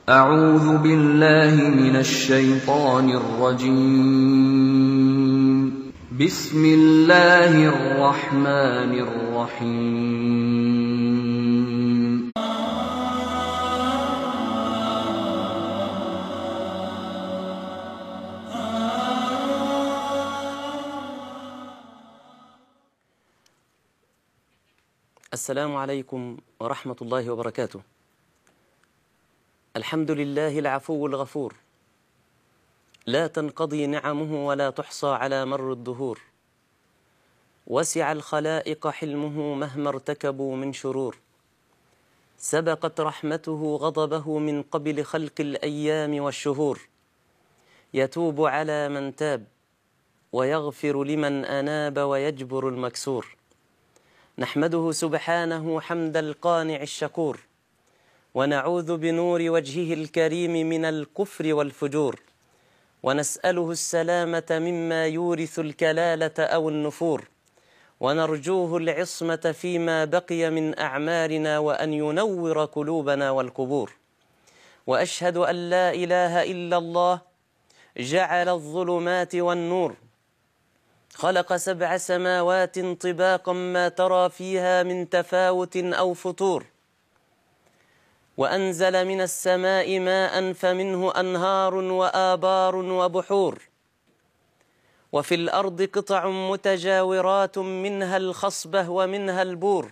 أعوذ بالله من الشيطان الرجيم بسم الله الرحمن الرحيم السلام عليكم ورحمة الله وبركاته الحمد لله العفو الغفور لا تنقضي نعمه ولا تحصى على مر الدهور وسع الخلائق حلمه مهما ارتكبوا من شرور سبقت رحمته غضبه من قبل خلق الأيام والشهور يتوب على من تاب ويغفر لمن أناب ويجبر المكسور نحمده سبحانه حمد القانع الشكور ونعوذ بنور وجهه الكريم من الكفر والفجور ونسأله السلامة مما يورث الكلالة أو النفور ونرجوه العصمة فيما بقي من أعمارنا وأن ينور قلوبنا والقبور وأشهد أن لا إله إلا الله جعل الظلمات والنور خلق سبع سماوات طباقا ما ترى فيها من تفاوت أو فتور وأنزل من السماء ماء فمنه أنهار وآبار وبحور وفي الأرض قطع متجاورات منها الخصبة ومنها البور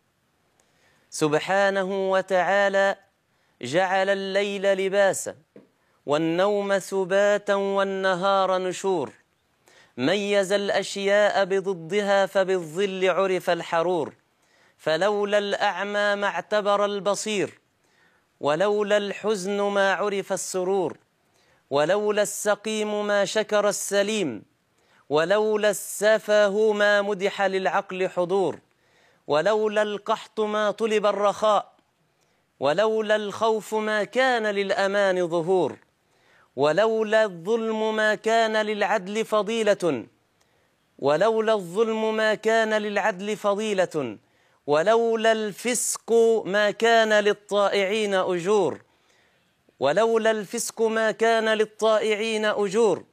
سبحانه وتعالى جعل الليل لباسا والنوم سباتا والنهار نشور ميز الأشياء بضدها فبالظل عرف الحرور فلولا الأعمى ما اعتبر البصير ولولا الحزن ما عرف السرور ولولا السقيم ما شكر السليم ولولا السفه ما مدح للعقل حضور ولولا القحط ما طلب الرخاء ولولا الخوف ما كان للأمان ظهور ولولا الظلم ما كان للعدل فضيلة ولولا الظلم ما كان للعدل فضيلة ولولا الفسق ما كان للطائعين أجور ولولا الفسق ما كان للطائعين أجور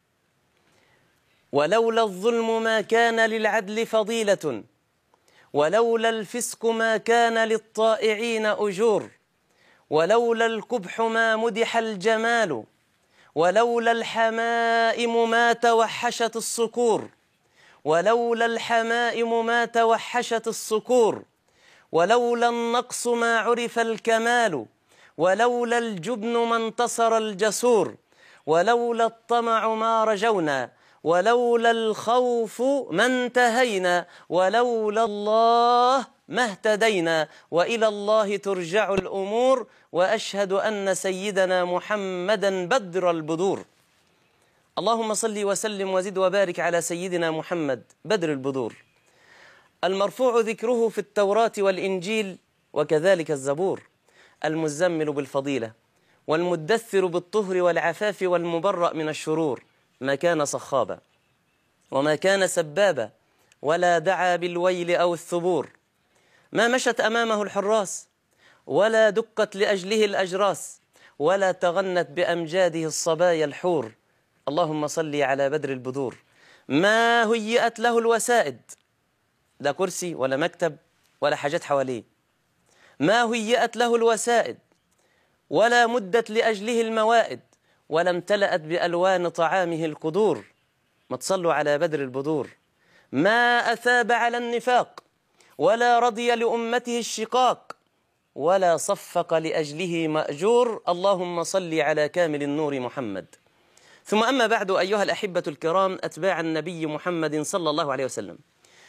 ولولا الظلم ما كان للعدل فضيلة ولولا الفسق ما كان للطائعين أجور ولولا القبح ما مدح الجمال ولولا الحمائم ما توحشت الصقور ولولا الحمائم ما توحشت الصقور ولولا النقص ما عرف الكمال ولولا الجبن ما انتصر الجسور ولولا الطمع ما رجونا ولولا الخوف ما انتهينا ولولا الله ما اهتدينا والى الله ترجع الامور واشهد ان سيدنا محمدا بدر البدور اللهم صل وسلم وزد وبارك على سيدنا محمد بدر البدور المرفوع ذكره في التوراه والانجيل وكذلك الزبور المزمل بالفضيله والمدثر بالطهر والعفاف والمبرأ من الشرور ما كان صخابا وما كان سبابا ولا دعا بالويل أو الثبور ما مشت أمامه الحراس ولا دقت لأجله الأجراس ولا تغنت بأمجاده الصبايا الحور اللهم صل على بدر البذور ما هيئت له الوسائد لا كرسي ولا مكتب ولا حاجات حواليه ما هيئت له الوسائد ولا مدت لأجله الموائد ولا امتلأت بألوان طعامه القدور ما تصلوا على بدر البذور ما أثاب على النفاق ولا رضي لأمته الشقاق ولا صفق لأجله مأجور اللهم صل على كامل النور محمد ثم أما بعد أيها الأحبة الكرام أتباع النبي محمد صلى الله عليه وسلم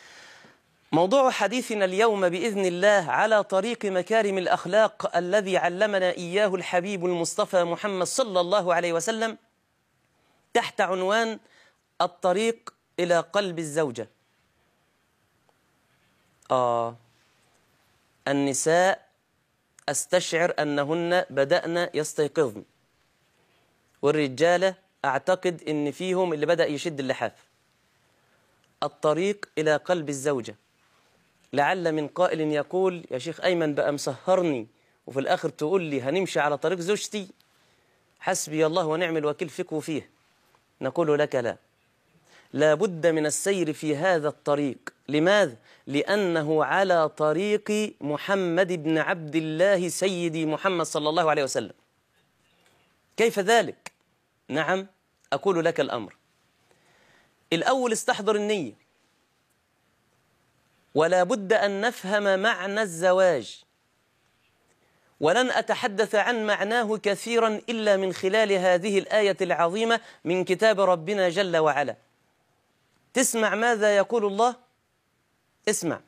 موضوع حديثنا اليوم بإذن الله على طريق مكارم الأخلاق الذي علمنا إياه الحبيب المصطفى محمد صلى الله عليه وسلم تحت عنوان الطريق إلى قلب الزوجة آه النساء أستشعر أنهن بدأن يستيقظن والرجالة أعتقد أن فيهم اللي بدأ يشد اللحاف الطريق إلى قلب الزوجة لعل من قائل يقول يا شيخ أيمن بقى مسهرني وفي الآخر تقول لي هنمشي على طريق زوجتي حسبي الله ونعم الوكيل فيك وفيه نقول لك لا لا بد من السير في هذا الطريق لماذا؟ لأنه على طريق محمد بن عبد الله سيدي محمد صلى الله عليه وسلم كيف ذلك؟ نعم أقول لك الأمر الأول استحضر النية ولا بد أن نفهم معنى الزواج ولن أتحدث عن معناه كثيرا إلا من خلال هذه الآية العظيمة من كتاب ربنا جل وعلا تسمع ماذا يقول الله اسمع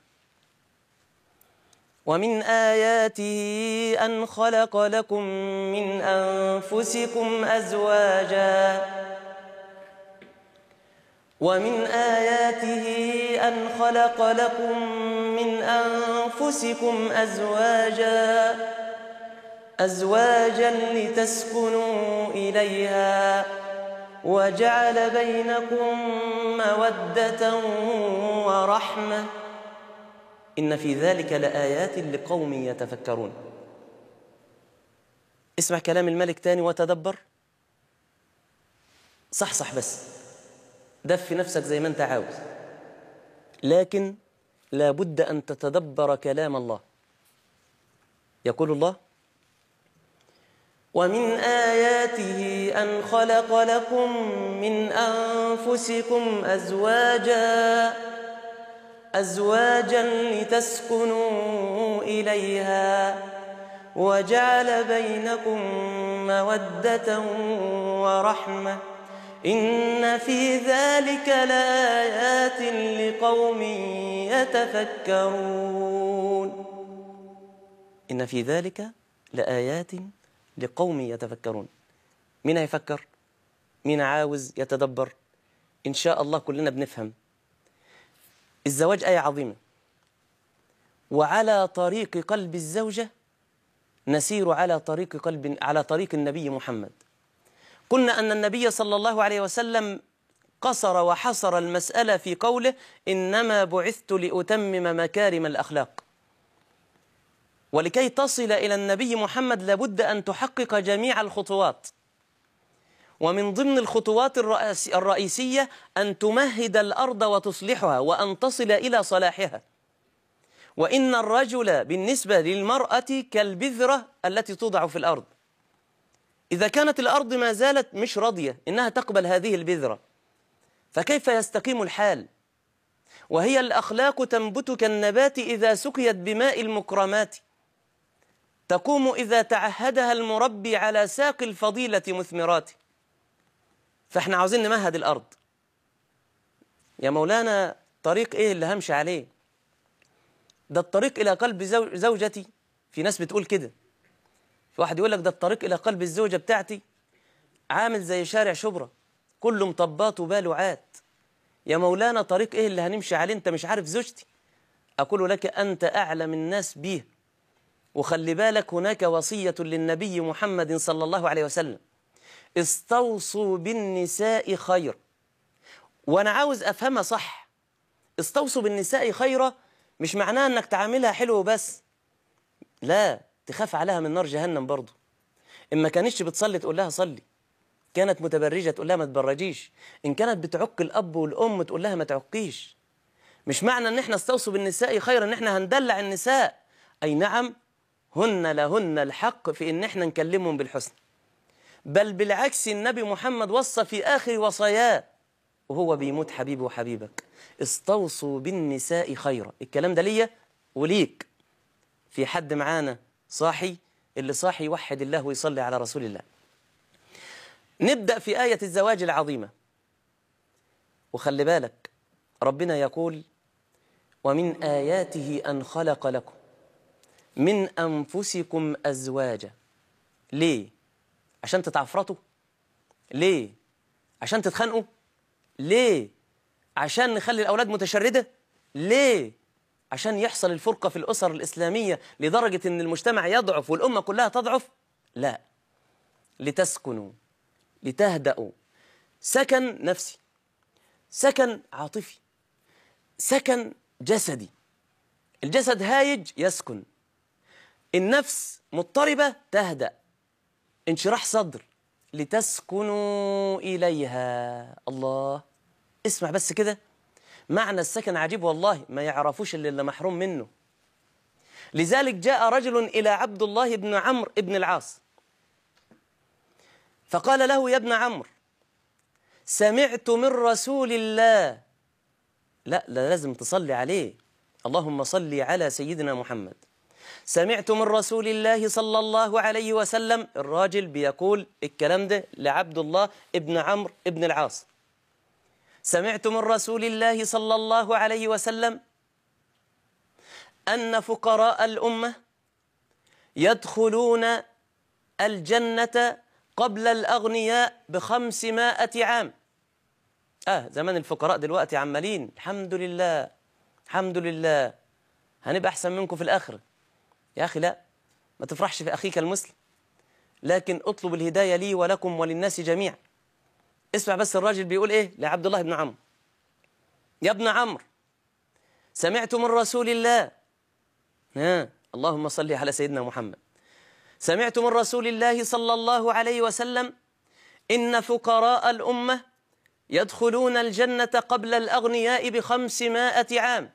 ومن آياته أن خلق لكم من أنفسكم أزواجا ومن آياته أن خلق لكم من أنفسكم أزواجا أزواجا لتسكنوا إليها وجعل بينكم مودة ورحمة إن في ذلك لآيات لقوم يتفكرون اسمع كلام الملك تاني وتدبر صح صح بس دف نفسك زي ما انت عاوز لكن لا بد أن تتدبر كلام الله يقول الله ومن آياته أن خلق لكم من أنفسكم أزواجا أزواجا لتسكنوا إليها وجعل بينكم مودة ورحمة إن في ذلك لآيات لقوم يتفكرون إن في ذلك لآيات لقوم يتفكرون مين هيفكر مين عاوز يتدبر إن شاء الله كلنا بنفهم الزواج آية عظيمة وعلى طريق قلب الزوجة نسير على طريق قلب على طريق النبي محمد قلنا أن النبي صلى الله عليه وسلم قصر وحصر المسألة في قوله إنما بعثت لأتمم مكارم الأخلاق ولكي تصل إلى النبي محمد لابد أن تحقق جميع الخطوات ومن ضمن الخطوات الرئيسية أن تمهد الأرض وتصلحها وأن تصل إلى صلاحها وإن الرجل بالنسبة للمرأة كالبذرة التي توضع في الأرض إذا كانت الأرض ما زالت مش راضية إنها تقبل هذه البذرة فكيف يستقيم الحال وهي الأخلاق تنبت كالنبات إذا سقيت بماء المكرمات تقوم إذا تعهدها المربي على ساق الفضيلة مثمرات فاحنا عاوزين نمهد الأرض يا مولانا طريق إيه اللي همشي عليه ده الطريق إلى قلب زو زوجتي في ناس بتقول كده في واحد يقول لك ده الطريق إلى قلب الزوجة بتاعتي عامل زي شارع شبرا كله مطبات وباله عات يا مولانا طريق إيه اللي هنمشي عليه أنت مش عارف زوجتي أقول لك أنت أعلم الناس بيه وخلي بالك هناك وصية للنبي محمد صلى الله عليه وسلم استوصوا بالنساء خير وأنا عاوز أفهمها صح استوصوا بالنساء خيرا مش معناها أنك تعاملها حلو بس لا تخاف عليها من نار جهنم برضه إن ما كانتش بتصلي تقول لها صلي كانت متبرجة تقول لها ما تبرجيش إن كانت بتعق الأب والأم تقول لها ما تعقيش مش معنى ان احنا استوصوا بالنساء خيرا ان احنا هندلع النساء اي نعم هن لهن الحق في ان احنا نكلمهم بالحسن بل بالعكس النبي محمد وصى في اخر وصاياه وهو بيموت حبيبي وحبيبك استوصوا بالنساء خيرا الكلام ده ليا وليك في حد معانا صاحي اللي صاحي يوحد الله ويصلي على رسول الله نبدأ في آية الزواج العظيمة وخلي بالك ربنا يقول ومن آياته أن خلق لكم من أنفسكم أزواجا ليه؟ عشان تتعفرطوا؟ ليه؟ عشان تتخانقوا؟ ليه؟ عشان نخلي الأولاد متشردة؟ ليه؟ عشان يحصل الفرقة في الأسر الإسلامية لدرجة أن المجتمع يضعف والأمة كلها تضعف؟ لا لتسكنوا لتهدأوا سكن نفسي سكن عاطفي سكن جسدي الجسد هايج يسكن النفس مضطربة تهدأ انشراح صدر لتسكنوا إليها الله اسمع بس كده معنى السكن عجيب والله ما يعرفوش اللي, اللي محروم منه لذلك جاء رجل إلى عبد الله بن عمرو بن العاص فقال له يا ابن عمرو سمعت من رسول الله لا لا لازم تصلي عليه اللهم صل على سيدنا محمد سمعت من رسول الله صلى الله عليه وسلم الراجل بيقول الكلام ده لعبد الله ابن عمرو ابن العاص سمعت من رسول الله صلى الله عليه وسلم أن فقراء الأمة يدخلون الجنة قبل الأغنياء بخمسمائة عام آه زمان الفقراء دلوقتي عمالين الحمد لله الحمد لله هنبقى أحسن منكم في الآخرة يا أخي لا ما تفرحش في أخيك المسلم لكن اطلب الهداية لي ولكم وللناس جميعا اسمع بس الراجل بيقول إيه لعبد الله بن عمرو يا ابن عمرو سمعت من رسول الله ها اللهم صل على سيدنا محمد سمعت من رسول الله صلى الله عليه وسلم إن فقراء الأمة يدخلون الجنة قبل الأغنياء بخمسمائة عام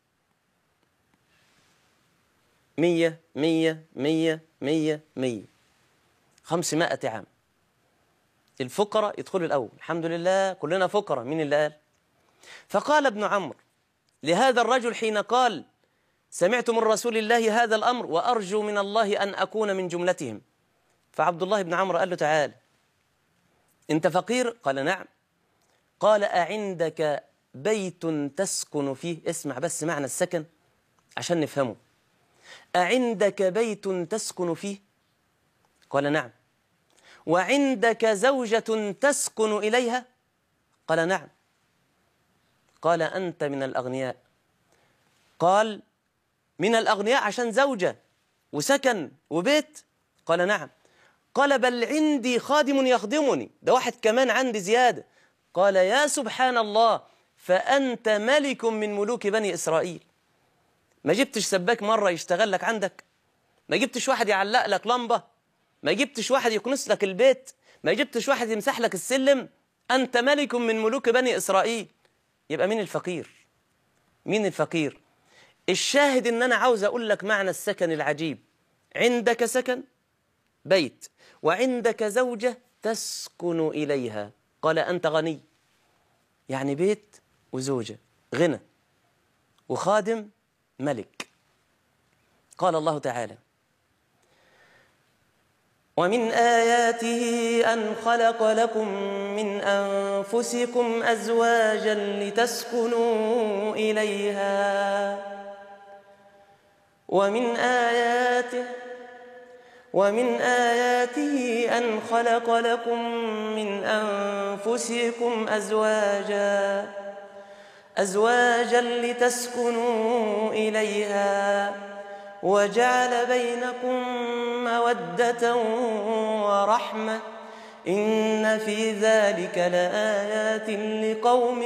مية مية مية مية مية خمسمائة عام الفقراء يدخلوا الأول الحمد لله كلنا فقراء مين اللي قال فقال ابن عمرو لهذا الرجل حين قال سمعت من رسول الله هذا الأمر وأرجو من الله أن أكون من جملتهم فعبد الله بن عمرو قال له تعال أنت فقير قال نعم قال أعندك بيت تسكن فيه اسمع بس معنى السكن عشان نفهمه أعندك بيت تسكن فيه قال نعم وعندك زوجة تسكن إليها قال نعم قال أنت من الأغنياء قال من الأغنياء عشان زوجة وسكن وبيت قال نعم قال بل عندي خادم يخدمني ده واحد كمان عندي زيادة قال يا سبحان الله فأنت ملك من ملوك بني إسرائيل ما جبتش سباك مرة يشتغل لك عندك ما جبتش واحد يعلق لك لمبة ما جبتش واحد يكنس لك البيت ما جبتش واحد يمسح لك السلم أنت ملك من ملوك بني إسرائيل يبقى مين الفقير مين الفقير الشاهد ان انا عاوز اقول لك معنى السكن العجيب عندك سكن بيت وعندك زوجة تسكن إليها قال أنت غني يعني بيت وزوجة غنى وخادم ملك قال الله تعالى ومن آياته أن خلق لكم من أنفسكم أزواجا لتسكنوا إليها ومن آياته ومن آياته أن خلق لكم من أنفسكم أزواجا أزواجا لتسكنوا إليها وجعل بينكم مودة ورحمة إن في ذلك لآيات لقوم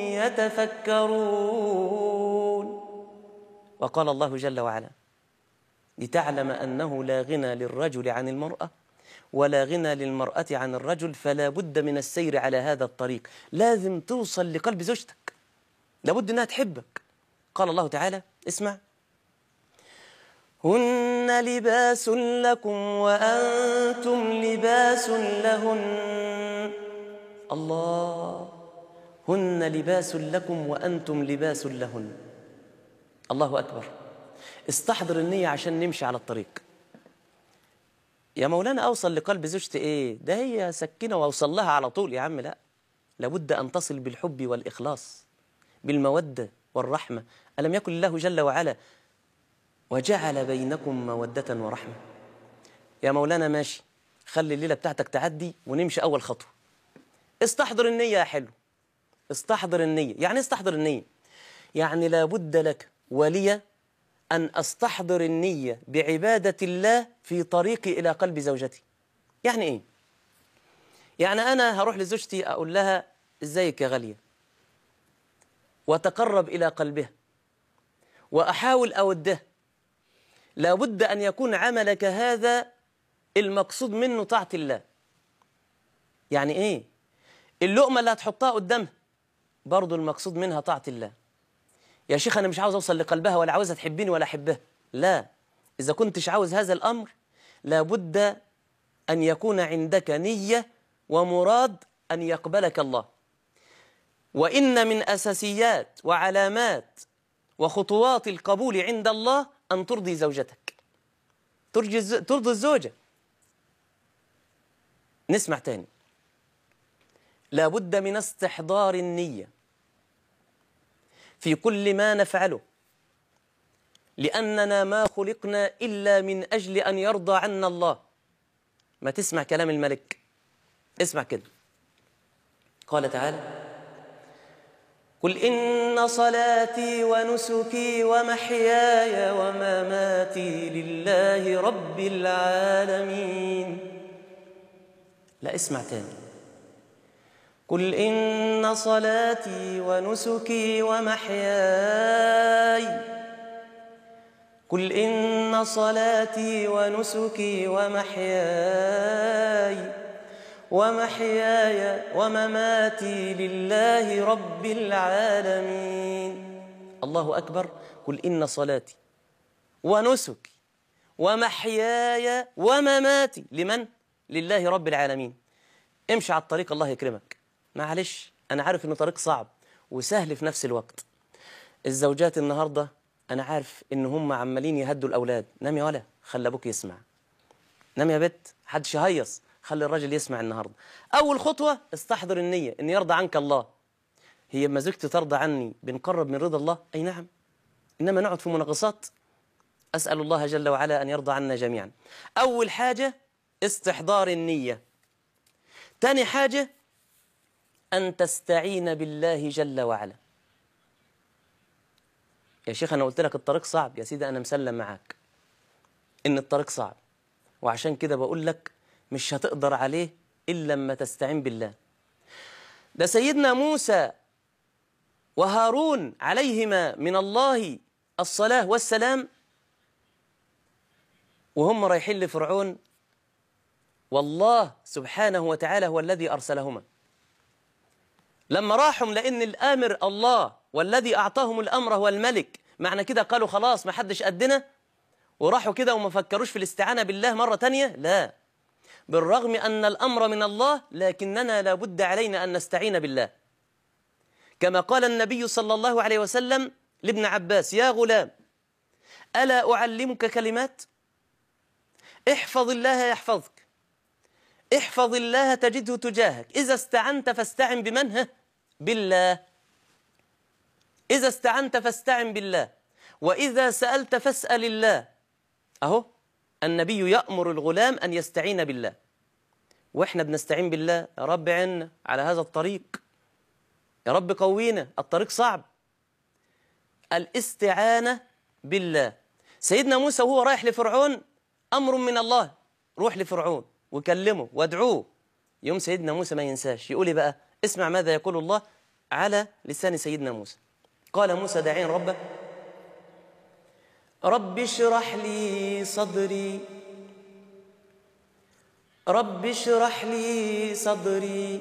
يتفكرون وقال الله جل وعلا لتعلم أنه لا غنى للرجل عن المرأة ولا غنى للمرأة عن الرجل فلا بد من السير على هذا الطريق لازم توصل لقلب زوجتك لابد أنها تحبك قال الله تعالى اسمع هن لباس لكم وأنتم لباس لهن الله هن لباس لكم وأنتم لباس لهن الله أكبر استحضر النية عشان نمشي على الطريق يا مولانا أوصل لقلب زوجتي إيه ده هي سكينة وأوصل لها على طول يا عم لا لابد أن تصل بالحب والإخلاص بالمودة والرحمة ألم يكن الله جل وعلا وجعل بينكم مودة ورحمة يا مولانا ماشي خلي الليلة بتاعتك تعدي ونمشي أول خطوة استحضر النية يا حلو استحضر النية يعني استحضر النية يعني لابد لك ولي أن أستحضر النية بعبادة الله في طريقي إلى قلب زوجتي يعني إيه؟ يعني أنا هروح لزوجتي أقول لها إزيك يا غالية وأتقرب إلى قلبها وأحاول أودها لابد أن يكون عملك هذا المقصود منه طاعة الله يعني إيه اللقمة اللي هتحطها قدامها برضو المقصود منها طاعة الله يا شيخ أنا مش عاوز أوصل لقلبها ولا عاوزها تحبني ولا أحبها لا إذا كنتش عاوز هذا الأمر لابد أن يكون عندك نية ومراد أن يقبلك الله وإن من أساسيات وعلامات وخطوات القبول عند الله أن ترضي زوجتك ترضي الز- ترضي الزوجة نسمع تاني لابد من استحضار النية في كل ما نفعله لأننا ما خلقنا إلا من أجل أن يرضى عنا الله ما تسمع كلام الملك اسمع كده قال تعالى قل إن صلاتي ونسكي ومحياي ومماتي لله رب العالمين لا اسمع تاني قل إن صلاتي ونسكي ومحياي قل إن صلاتي ونسكي ومحياي ومحياي ومماتي لله رب العالمين الله أكبر قل إن صلاتي ونسكي ومحياي ومماتي لمن؟ لله رب العالمين امشي على الطريق الله يكرمك معلش أنا عارف إنه طريق صعب وسهل في نفس الوقت الزوجات النهاردة أنا عارف إن هم عمالين يهدوا الأولاد نام يا ولا خلي أبوك يسمع نام يا بت حدش يهيص خلي الراجل يسمع النهاردة أول خطوة استحضر النية إن يرضى عنك الله هي اما زوجتي ترضى عني بنقرب من رضا الله أي نعم إنما نقعد في مناقصات أسأل الله جل وعلا أن يرضى عنا جميعا أول حاجة استحضار النية تاني حاجة أن تستعين بالله جل وعلا يا شيخ أنا قلت لك الطريق صعب يا سيدي أنا مسلم معاك إن الطريق صعب وعشان كده بقول لك مش هتقدر عليه إلا لما تستعين بالله ده سيدنا موسى وهارون عليهما من الله الصلاة والسلام وهم رايحين لفرعون والله سبحانه وتعالى هو الذي أرسلهما لما راحوا لأن الآمر الله والذي أعطاهم الأمر هو الملك معنى كده قالوا خلاص ما حدش قدنا وراحوا كده وما فكروش في الاستعانة بالله مرة تانية لا بالرغم أن الأمر من الله لكننا لابد علينا أن نستعين بالله كما قال النبي صلى الله عليه وسلم لابن عباس يا غلام ألا أعلمك كلمات احفظ الله يحفظك احفظ الله تجده تجاهك إذا استعنت فاستعن بمن ها؟ بالله إذا استعنت فاستعن بالله وإذا سألت فاسأل الله أهو النبي يأمر الغلام أن يستعين بالله وإحنا بنستعين بالله يا رب عنا على هذا الطريق يا رب قوينا الطريق صعب الاستعانة بالله سيدنا موسى وهو رايح لفرعون أمر من الله روح لفرعون وكلمه وادعوه يوم سيدنا موسى ما ينساش يقول إيه بقى اسمع ماذا يقول الله على لسان سيدنا موسى قال موسى داعين ربه رب اشرح لي صدري رب اشرح لي صدري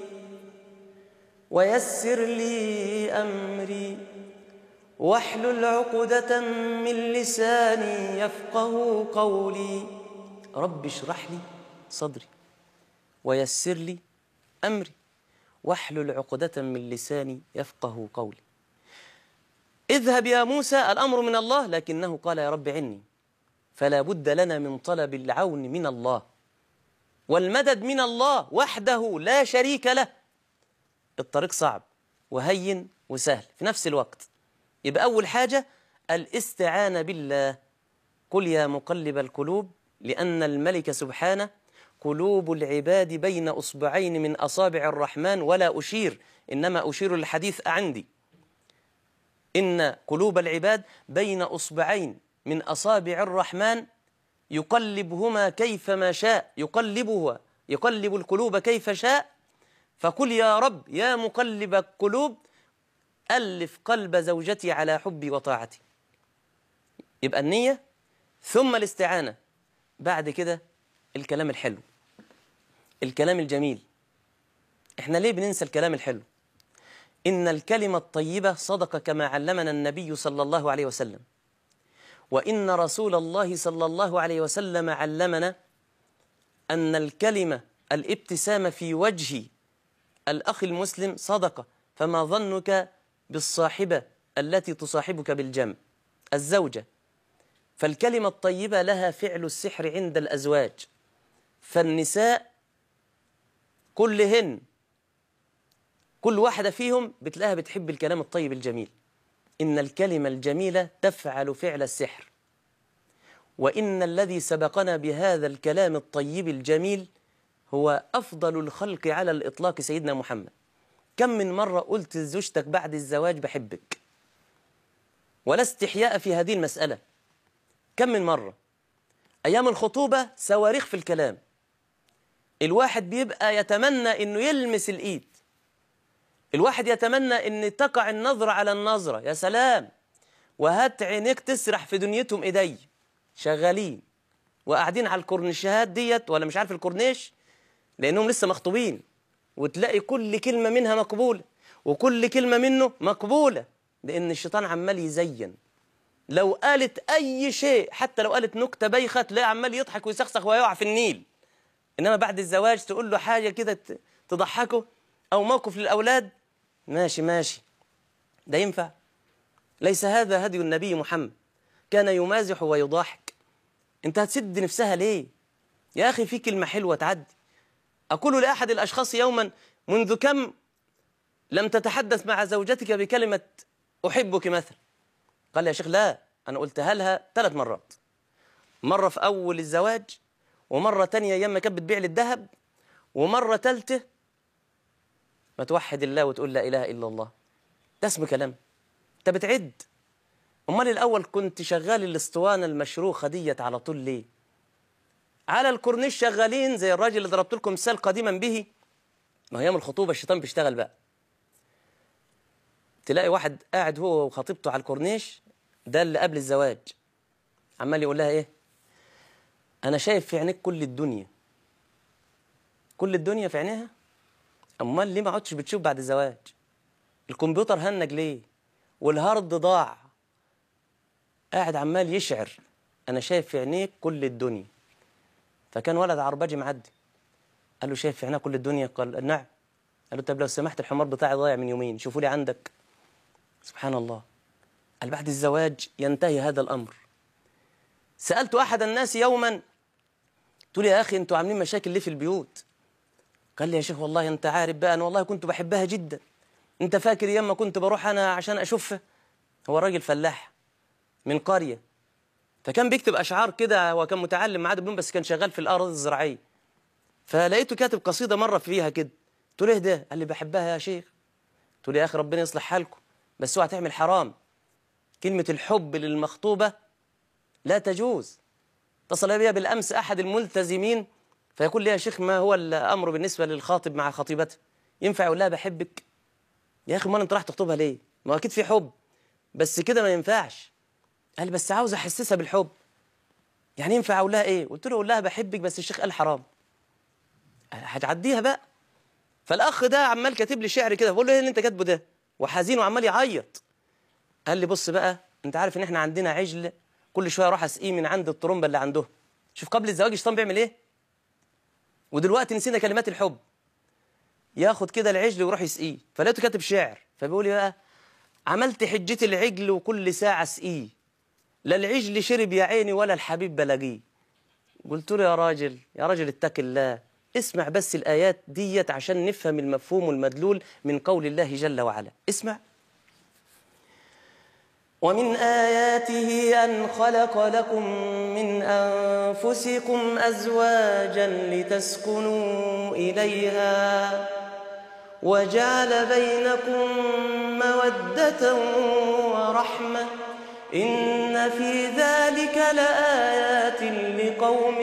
ويسر لي أمري واحلل عقدة من لساني يفقه قولي رب اشرح لي صدري ويسر لي أمري واحلل عقدة من لساني يفقه قولي اذهب يا موسى الأمر من الله لكنه قال يا رب عني فلا بد لنا من طلب العون من الله والمدد من الله وحده لا شريك له الطريق صعب وهين وسهل في نفس الوقت يبقى أول حاجة الاستعانة بالله قل يا مقلب القلوب لأن الملك سبحانه قلوب العباد بين أصبعين من أصابع الرحمن ولا أشير إنما أشير الحديث عندي إن قلوب العباد بين أصبعين من أصابع الرحمن يقلبهما كيفما شاء يقلبها يقلب القلوب كيف شاء فقل يا رب يا مقلب القلوب ألف قلب زوجتي على حبي وطاعتي يبقى النية ثم الاستعانة بعد كده الكلام الحلو الكلام الجميل احنا ليه بننسى الكلام الحلو إن الكلمة الطيبة صدق كما علمنا النبي صلى الله عليه وسلم وإن رسول الله صلى الله عليه وسلم علمنا أن الكلمة الابتسامة في وجه الأخ المسلم صدقة فما ظنك بالصاحبة التي تصاحبك بالجنب الزوجة فالكلمة الطيبة لها فعل السحر عند الأزواج فالنساء كلهن كل واحدة فيهم بتلاقيها بتحب الكلام الطيب الجميل إن الكلمة الجميلة تفعل فعل السحر وإن الذي سبقنا بهذا الكلام الطيب الجميل هو أفضل الخلق على الإطلاق سيدنا محمد كم من مرة قلت لزوجتك بعد الزواج بحبك ولا استحياء في هذه المسألة كم من مرة أيام الخطوبة صواريخ في الكلام الواحد بيبقى يتمنى أنه يلمس الإيد الواحد يتمنى أن تقع النظرة على النظرة يا سلام وهات عينيك تسرح في دنيتهم إيدي شغالين وقاعدين على الكورنيشات ديت ولا مش عارف الكورنيش لأنهم لسه مخطوبين وتلاقي كل كلمة منها مقبولة وكل كلمة منه مقبولة لأن الشيطان عمال يزين لو قالت أي شيء حتى لو قالت نكتة بايخة تلاقي عمال يضحك ويسخسخ ويقع في النيل إنما بعد الزواج تقول له حاجة كده تضحكه أو موقف للأولاد ماشي ماشي ده ينفع ليس هذا هدي النبي محمد كان يمازح ويضاحك انت هتسد نفسها ليه يا أخي في كلمة حلوة تعدي أقول لأحد الأشخاص يوما منذ كم لم تتحدث مع زوجتك بكلمة أحبك مثلا قال لي يا شيخ لا أنا قلتها لها ثلاث مرات مرة في أول الزواج ومرة تانية أيام ما كانت بتبيع لي الذهب ومرة ثالثة ما توحد الله وتقول لا إله إلا الله ده اسم كلام أنت بتعد أمال الأول كنت شغال الاسطوانة المشروخة ديت على طول ليه على الكورنيش شغالين زي الراجل اللي ضربت لكم مثال قديما به ما هي ايام الخطوبه الشيطان بيشتغل بقى تلاقي واحد قاعد هو وخطيبته على الكورنيش ده اللي قبل الزواج عمال يقول لها ايه انا شايف في عينيك كل الدنيا كل الدنيا في عينيها امال ليه ما عدتش بتشوف بعد الزواج الكمبيوتر هنج ليه والهارد ضاع قاعد عمال يشعر انا شايف في عينيك كل الدنيا فكان ولد عرباجي معدي قال له شايف في عينها كل الدنيا قال نعم قال له طب لو سمحت الحمار بتاعي ضايع من يومين شوفوا لي عندك سبحان الله قال بعد الزواج ينتهي هذا الأمر سألت أحد الناس يوما قلت له يا أخي أنتوا عاملين مشاكل ليه في البيوت قال لي يا شيخ والله أنت عارف بقى أنا والله كنت بحبها جدا أنت فاكر يوم ما كنت بروح أنا عشان أشوفها هو راجل فلاح من قرية فكان بيكتب اشعار كده هو كان متعلم معاه دبلوم بس كان شغال في الارض الزراعيه فلقيته كاتب قصيده مره فيها كده قلت له ايه ده قال لي بحبها يا شيخ قلت له يا اخي ربنا يصلح حالكم بس اوعى تعمل حرام كلمه الحب للمخطوبه لا تجوز اتصل بي بالامس احد الملتزمين فيقول لي يا شيخ ما هو الامر بالنسبه للخاطب مع خطيبته ينفع يقول لها بحبك يا اخي امال انت راح تخطبها ليه ما اكيد في حب بس كده ما ينفعش قال بس عاوز احسسها بالحب يعني ينفع اقول لها ايه قلت له اقول لها بحبك بس الشيخ قال حرام هتعديها بقى فالاخ ده عمال كاتب لي شعر كده بقول له ايه اللي انت كاتبه ده وحزين وعمال يعيط قال لي بص بقى انت عارف ان احنا عندنا عجل كل شويه اروح اسقيه من عند الطرمبه اللي عنده شوف قبل الزواج الشيطان بيعمل ايه ودلوقتي نسينا كلمات الحب ياخد كده العجل ويروح يسقيه فلقيته كاتب شعر فبيقول لي بقى عملت حجتي العجل وكل ساعه اسقيه لا العجل شرب يا عيني ولا الحبيب بلاقيه قلت له يا راجل يا راجل اتق الله اسمع بس الآيات ديت عشان نفهم المفهوم والمدلول من قول الله جل وعلا اسمع ومن آياته أن خلق لكم من أنفسكم أزواجا لتسكنوا إليها وجعل بينكم مودة ورحمة إن في ذلك لآيات لقوم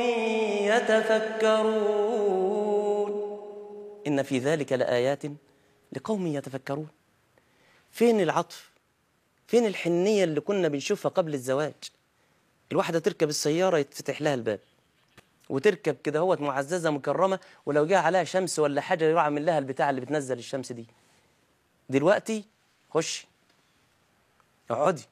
يتفكرون إن في ذلك لآيات لقوم يتفكرون فين العطف فين الحنية اللي كنا بنشوفها قبل الزواج الواحدة تركب السيارة يتفتح لها الباب وتركب كده هوت معززة مكرمة ولو جه عليها شمس ولا حاجة يروح عامل لها البتاع اللي بتنزل الشمس دي دلوقتي خشي اقعدي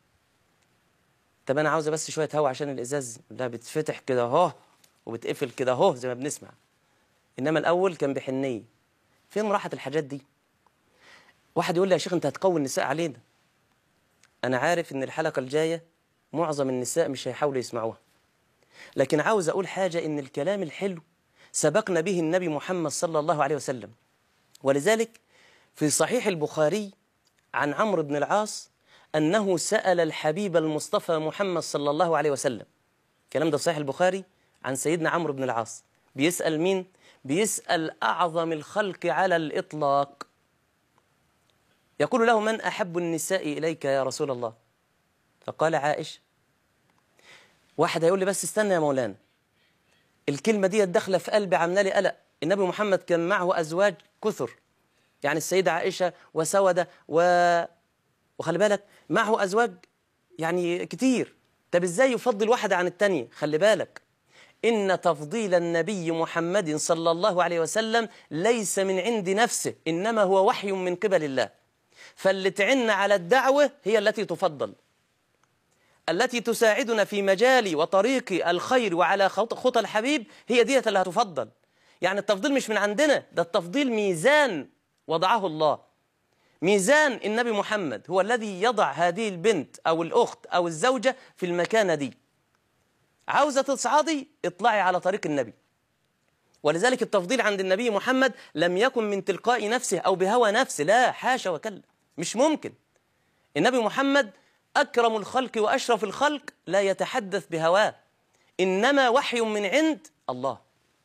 طب انا عاوزه بس شويه هوا عشان الازاز لا بتفتح كده اهو وبتقفل كده اهو زي ما بنسمع انما الاول كان بحنيه فين راحت الحاجات دي واحد يقول لي يا شيخ انت هتقوي النساء علينا انا عارف ان الحلقه الجايه معظم النساء مش هيحاولوا يسمعوها لكن عاوز اقول حاجه ان الكلام الحلو سبقنا به النبي محمد صلى الله عليه وسلم ولذلك في صحيح البخاري عن عمرو بن العاص أنه سأل الحبيب المصطفى محمد صلى الله عليه وسلم الكلام ده في صحيح البخاري عن سيدنا عمرو بن العاص بيسأل مين؟ بيسأل أعظم الخلق على الإطلاق يقول له من أحب النساء إليك يا رسول الله فقال عائشة واحد هيقول لي بس استنى يا مولانا الكلمة دي داخلة في قلبي عاملة لي قلق النبي محمد كان معه أزواج كثر يعني السيدة عائشة وسودة و... وخلي بالك معه أزواج يعني كتير طب إزاي يفضل واحدة عن التانية خلي بالك إن تفضيل النبي محمد صلى الله عليه وسلم ليس من عند نفسه إنما هو وحي من قبل الله فاللي تعن على الدعوة هي التي تفضل التي تساعدنا في مجال وطريق الخير وعلى خطى الحبيب هي ديت اللي هتفضل يعني التفضيل مش من عندنا ده التفضيل ميزان وضعه الله ميزان النبي محمد هو الذي يضع هذه البنت أو الأخت أو الزوجة في المكانة دي عاوزة تصعدي اطلعي على طريق النبي ولذلك التفضيل عند النبي محمد لم يكن من تلقاء نفسه أو بهوى نفسه لا حاشا وكلا مش ممكن النبي محمد أكرم الخلق وأشرف الخلق لا يتحدث بهواه إنما وحي من عند الله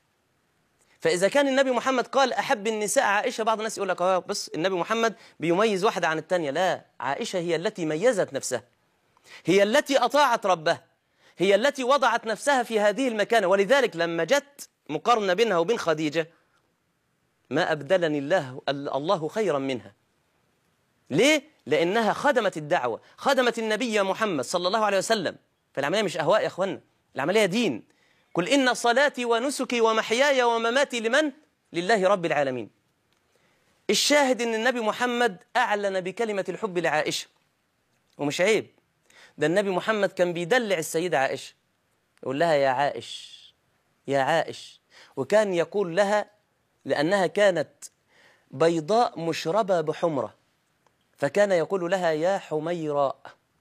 فإذا كان النبي محمد قال أحب النساء عائشة بعض الناس يقول لك اه بس النبي محمد بيميز واحدة عن الثانية لا عائشة هي التي ميزت نفسها هي التي أطاعت ربها هي التي وضعت نفسها في هذه المكانة ولذلك لما جت مقارنة بينها وبين خديجة ما أبدلني الله الله خيرا منها ليه؟ لأنها خدمت الدعوة خدمت النبي محمد صلى الله عليه وسلم فالعملية مش أهواء يا أخوانا العملية دين قل إن صلاتي ونسكي ومحياي ومماتي لمن؟ لله رب العالمين الشاهد إن النبي محمد أعلن بكلمة الحب لعائشة ومش عيب ده النبي محمد كان بيدلع السيدة عائشة يقول لها يا عائش يا عائش وكان يقول لها لأنها كانت بيضاء مشربة بحمرة فكان يقول لها يا حميراء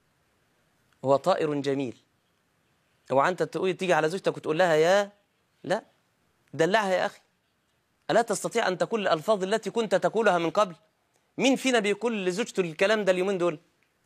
هو طائر جميل هو انت تقول تيجي على زوجتك وتقول لها يا لا دلعها يا اخي الا تستطيع ان تقول الالفاظ التي كنت تقولها من قبل مين فينا بيقول لزوجته الكلام ده اليومين دول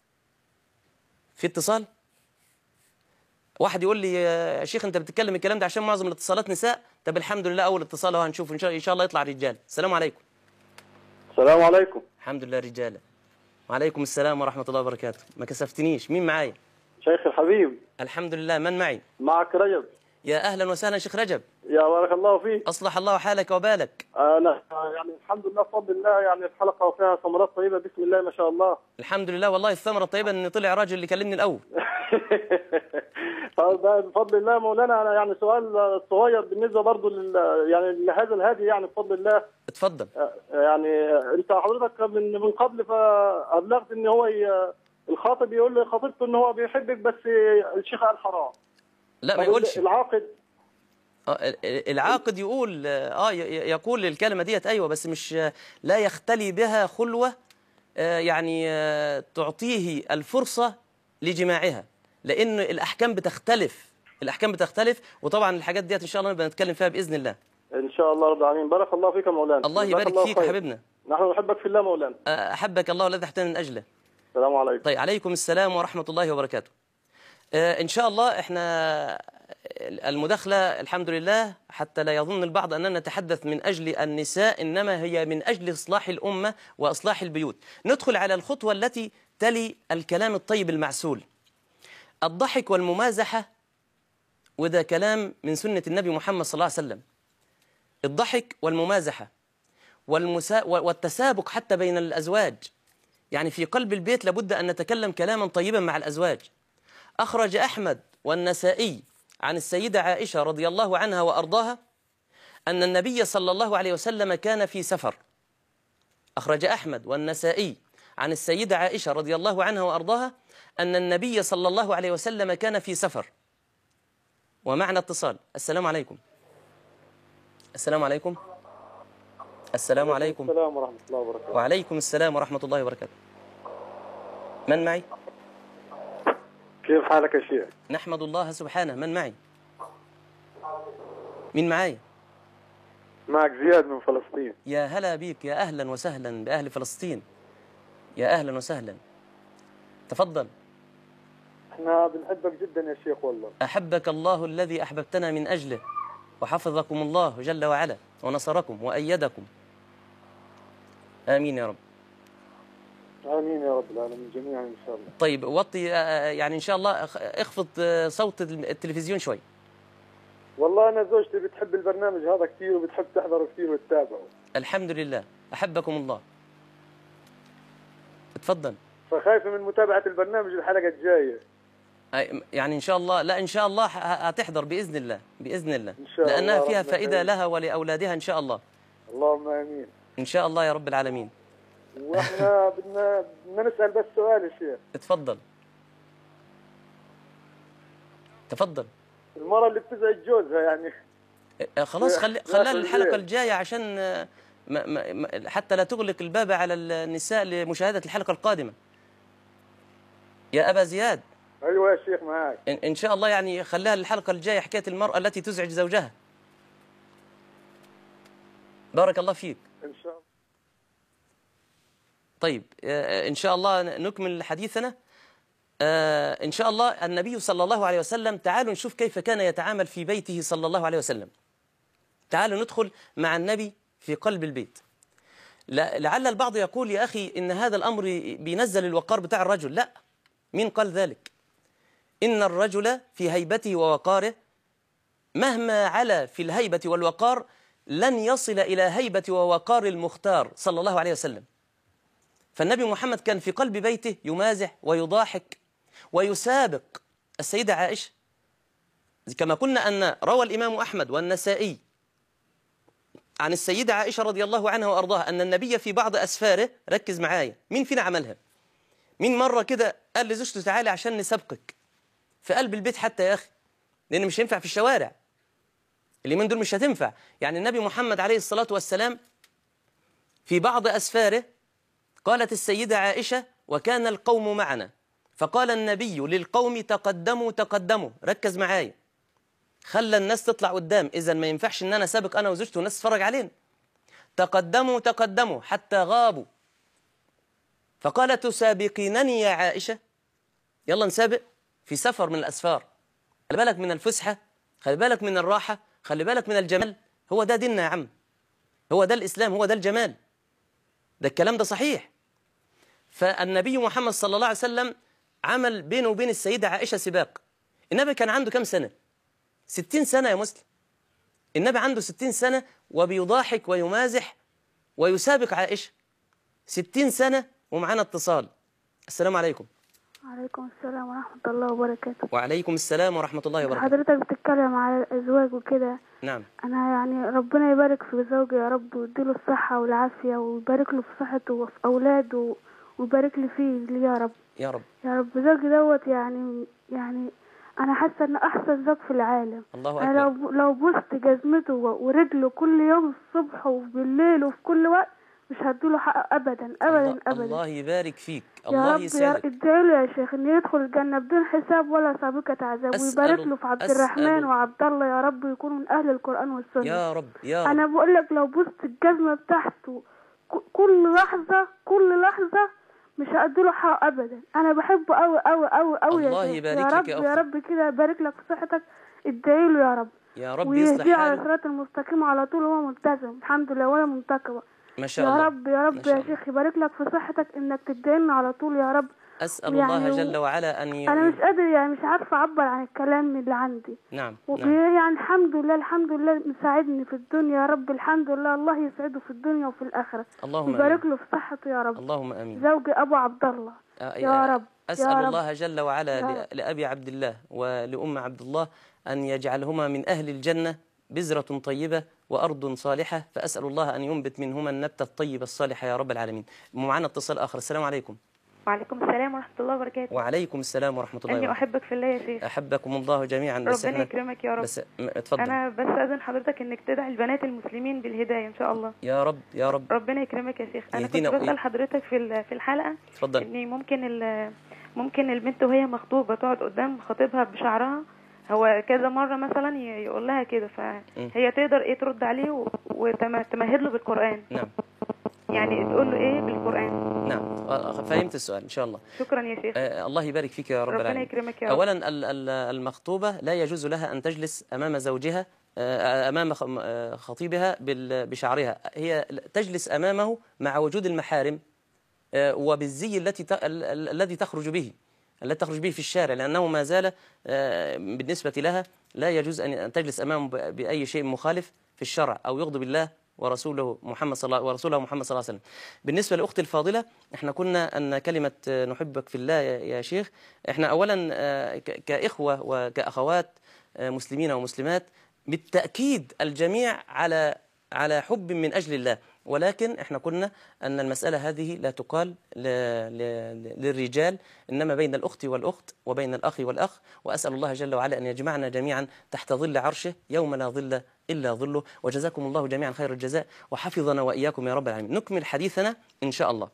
في اتصال واحد يقول لي يا شيخ انت بتتكلم الكلام ده عشان معظم الاتصالات نساء طب الحمد لله اول اتصال اهو هنشوف ان شاء ان شاء الله يطلع رجال السلام عليكم السلام عليكم الحمد لله رجاله وعليكم السلام ورحمه الله وبركاته ما كسفتنيش مين معايا شيخ الحبيب الحمد لله من معي معك رجب يا اهلا وسهلا شيخ رجب يا بارك الله فيك اصلح الله حالك وبالك انا يعني الحمد لله بفضل الله يعني الحلقه فيها ثمرات طيبه بسم الله ما شاء الله الحمد لله والله الثمره الطيبه ان طلع راجل اللي كلمني الاول بفضل الله مولانا انا يعني سؤال صغير بالنسبه برضو لل يعني لهذا الهادي يعني بفضل الله اتفضل يعني انت حضرتك من من قبل فابلغت ان هو ي... الخاطب يقول لخطيبته ان هو بيحبك بس الشيخ قال حرام لا ما يقولش العاقد آه، العاقد يقول اه ي- يقول الكلمه ديت ايوه بس مش لا يختلي بها خلوه آه، يعني آه، تعطيه الفرصه لجماعها لان الاحكام بتختلف الاحكام بتختلف وطبعا الحاجات ديت ان شاء الله نبقى نتكلم فيها باذن الله ان شاء الله رب العالمين بارك الله فيك يا مولانا الله جزاك يبارك فيك يا خير. حبيبنا نحن نحبك في الله مولانا آه، احبك الله والذي احتنى من اجله السلام عليكم طيب عليكم السلام ورحمة الله وبركاته آه إن شاء الله إحنا المداخلة الحمد لله حتى لا يظن البعض أننا نتحدث من أجل النساء إنما هي من أجل إصلاح الأمة وإصلاح البيوت ندخل على الخطوة التي تلي الكلام الطيب المعسول الضحك والممازحة وده كلام من سنة النبي محمد صلى الله عليه وسلم الضحك والممازحة والمسا... والتسابق حتى بين الأزواج يعني في قلب البيت لابد أن نتكلم كلاما طيبا مع الأزواج أخرج أحمد والنسائي عن السيدة عائشة رضي الله عنها وأرضاها أن النبي صلى الله عليه وسلم كان في سفر أخرج أحمد والنسائي عن السيدة عائشة رضي الله عنها وأرضاها أن النبي صلى الله عليه وسلم كان في سفر ومعنا اتصال السلام عليكم السلام عليكم السلام عليكم السلام ورحمه الله وبركاته وعليكم السلام ورحمة الله وبركاته من معي؟ كيف حالك يا شيخ؟ نحمد الله سبحانه من معي؟ مين معاي؟ معك زياد من فلسطين يا هلا بيك يا أهلا وسهلا بأهل فلسطين يا أهلا وسهلا تفضل احنا بنحبك جدا يا شيخ والله أحبك الله الذي أحببتنا من أجله وحفظكم الله جل وعلا ونصركم وأيدكم آمين يا رب امين يا رب العالمين جميعا ان شاء الله طيب وطي آه، يعني إن شاء الله أخ- اخفض آه، صوت التلفزيون شوي والله انا زوجتي بتحب البرنامج هذا كثير وبتحب تحضره كثير وتتابعه الحمد لله أحبكم الله تفضل فخايفه من متابعه البرنامج الحلقه الجايه أي- يعني إن شاء الله لا إن شاء الله ه- هتحضر بإذن الله بإذن الله إن شاء لأنها الله فيها ربنا فائدة يخليك. لها ولأولادها إن شاء الله اللهم امين إن شاء الله يا رب العالمين واحنا بدنا بدنا نسال بس سؤال يا شيخ تفضل تفضل المراه اللي بتزعج جوزها يعني آه، خلاص لا- خلي لا خليها تنزيل. الحلقة الجاية عشان آه، ما ما ما- حتى لا تغلق الباب على النساء لمشاهدة الحلقة القادمة يا أبا زياد ايوه يا شيخ معك إن, إن شاء الله يعني خليها الحلقة الجاية حكاية المرأة التي تزعج زوجها بارك الله فيك ان شاء الله طيب آه، إن شاء الله نكمل حديثنا آه، إن شاء الله النبي صلى الله عليه وسلم تعالوا نشوف كيف كان يتعامل في بيته صلى الله عليه وسلم تعالوا ندخل مع النبي في قلب البيت لا- لعل البعض يقول يا أخي إن هذا الأمر بينزل الوقار بتاع الرجل لا مين قال ذلك إن الرجل في هيبته ووقاره مهما علا في الهيبة والوقار لن يصل إلى هيبة ووقار المختار صلى الله عليه وسلم فالنبي محمد كان في قلب بيته يمازح ويضاحك ويسابق السيدة عائشة كما قلنا أن روى الإمام أحمد والنسائي عن السيدة عائشة رضي الله عنها وأرضاها أن النبي في بعض أسفاره ركز معايا مين فينا عملها مين مرة كده قال لزوجته تعالي عشان نسابقك في قلب البيت حتى يا أخي لأن مش هينفع في الشوارع اليومين دول مش هتنفع يعني النبي محمد عليه الصلاة والسلام في بعض أسفاره قالت السيدة عائشة وكان القوم معنا فقال النبي للقوم تقدموا تقدموا ركز معايا خلى الناس تطلع قدام إذا ما ينفعش إن أنا سابق أنا وزوجتي والناس تتفرج علينا تقدموا تقدموا حتى غابوا فقال تسابقينني يا عائشة يلا نسابق في سفر من الأسفار خلي بالك من الفسحة خلي بالك من الراحة خلي بالك من الجمال هو ده ديننا يا عم هو ده الإسلام هو ده الجمال ده الكلام ده صحيح فالنبي محمد صلى الله عليه وسلم عمل بينه وبين السيدة عائشة سباق النبي كان عنده كم سنة ستين سنة يا مسلم النبي عنده ستين سنة وبيضاحك ويمازح ويسابق عائشة ستين سنة ومعانا اتصال السلام عليكم وعليكم السلام ورحمة الله وبركاته وعليكم السلام ورحمة الله وبركاته حضرتك بتتكلم على الأزواج وكده نعم أنا يعني ربنا يبارك في زوجي يا رب ويديله الصحة والعافية ويبارك له في صحته وفي أولاده ويبارك لي فيه لي يا رب يا رب يا رب زوجي دوت يعني يعني أنا حاسة إنه أحسن زوج في العالم الله أنا لو أكبر لو بوست جزمته و- ورجله كل يوم الصبح وبالليل وفي كل وقت مش هديله حقه أبدا أبدا الله, أبدا الله يبارك فيك يا الله رب يا يسعدك ادعي له يا شيخ انه يدخل الجنة بدون حساب ولا سابقة عذاب أسأل- ويبارك له في عبد أسأل- الرحمن وعبد الله يا رب يكونوا من أهل القرآن والسنة يا رب يا رب أنا بقول لك لو بوست الجزمة بتاعته ك- كل لحظة كل لحظة مش هأديله حق أبدا أنا بحبه أوي أوي أوي أوي يا الله شيخ يبارك يا لك رب يا يا أختي. رب كده يبارك لك في صحتك ادعي له يا رب يا رب يصلح ويهديه على حاله الصراط المستقيم على طول وهو ملتزم الحمد لله ولا منتقبة ما شاء يا الله رب يا ما رب شاء يا الله. شيخ يبارك لك في صحتك انك تدعي لنا على طول يا رب أسأل يعني الله و- جل وعلا أن ي... انا مش قادر يعني مش عارفه اعبر عن الكلام اللي عندي نعم و- نعم يعني الحمد لله الحمد لله مساعدني في الدنيا يا رب الحمد لله الله يسعده في الدنيا وفي الاخره اللهم ويبارك آمين له في صحته يا رب اللهم آمين زوجي ابو عبد الله آه، يا رب أسأل رب. الله جل وعلا يا ل- رب. لأبي عبد الله ولأم عبد الله أن يجعلهما من أهل الجنة بذرة طيبة وأرض صالحة فأسأل الله أن ينبت منهما النبتة الطيبة الصالحة يا رب العالمين معنا اتصال آخر السلام عليكم وعليكم السلام ورحمة الله وبركاته وعليكم السلام ورحمة الله أني وبركاته أحبك في الله يا شيخ أحبكم الله جميعا بس ربنا احنا يكرمك يا رب بس م- اتفضل أنا بس أذن حضرتك إنك تدعي البنات المسلمين بالهداية إن شاء الله يا رب يا رب ربنا يكرمك يا شيخ أنا كنت يهدينا وإياك. بسأل حضرتك في ال- في الحلقة اتفضل إن ممكن ال ممكن البنت وهي مخطوبة تقعد قدام خطيبها بشعرها هو كذا مرة مثلا ي- يقول لها كده فهي تقدر إيه ترد عليه وتمهد له بالقرآن نعم يعني تقول له إيه بالقرآن نعم آه، فهمت السؤال إن شاء الله شكرا يا شيخ آه، الله يبارك فيك يا رب ربنا العالمين يكرمك يا رب أولا ال- ال- المخطوبة لا يجوز لها أن تجلس أمام زوجها آه، أمام خ- آه، خطيبها بال- بشعرها هي تجلس أمامه مع وجود المحارم آه، وبالزي التي ت- ال- ال- الذي تخرج به التي تخرج به في الشارع لأنه ما زال آه، بالنسبة لها لا يجوز أن أن تجلس أمامه ب- بأي شيء مخالف في الشرع أو يغضب الله ورسوله محمد صلى الله ورسوله محمد صلى الله عليه وسلم بالنسبة لأختي الفاضلة احنا كنا أن كلمة آه، نحبك في الله يا يا شيخ احنا أولا آه، ك- كإخوة وكأخوات آه، مسلمين ومسلمات بالتأكيد الجميع على على حب من أجل الله ولكن احنا قلنا أن المسألة هذه لا تقال ل... ل... للرجال إنما بين الأخت والأخت وبين الأخ والأخ وأسأل الله جل وعلا أن يجمعنا جميعا تحت ظل عرشه يوم لا ظل إلا ظله وجزاكم الله جميعا خير الجزاء وحفظنا وإياكم يا رب العالمين نكمل حديثنا إن شاء الله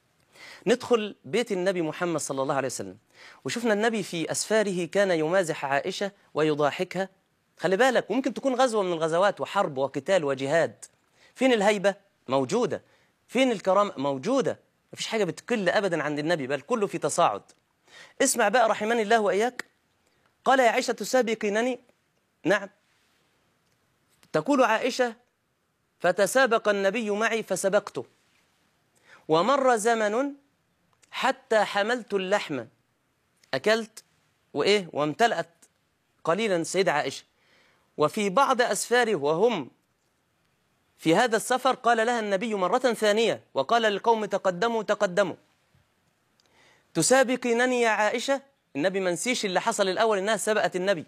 ندخل بيت النبي محمد صلى الله عليه وسلم وشفنا النبي في أسفاره كان يمازح عائشة ويضاحكها خلي بالك ممكن تكون غزوة من الغزوات وحرب وقتال وجهاد فين الهيبة؟ موجودة فين الكرامة؟ موجودة مفيش حاجة بتقل أبدا عند النبي بل كله في تصاعد اسمع بقى رحمني الله وإياك قال يا عائشة تسابقينني نعم تقول عائشة فتسابق النبي معي فسبقته ومر زمن حتى حملت اللحم أكلت وإيه وامتلأت قليلا السيدة عائشة وفي بعض أسفاره وهم في هذا السفر قال لها النبي مرة ثانية وقال للقوم تقدموا تقدموا تسابقينني يا عائشة النبي منسيش اللي حصل الأول إنها سبقت النبي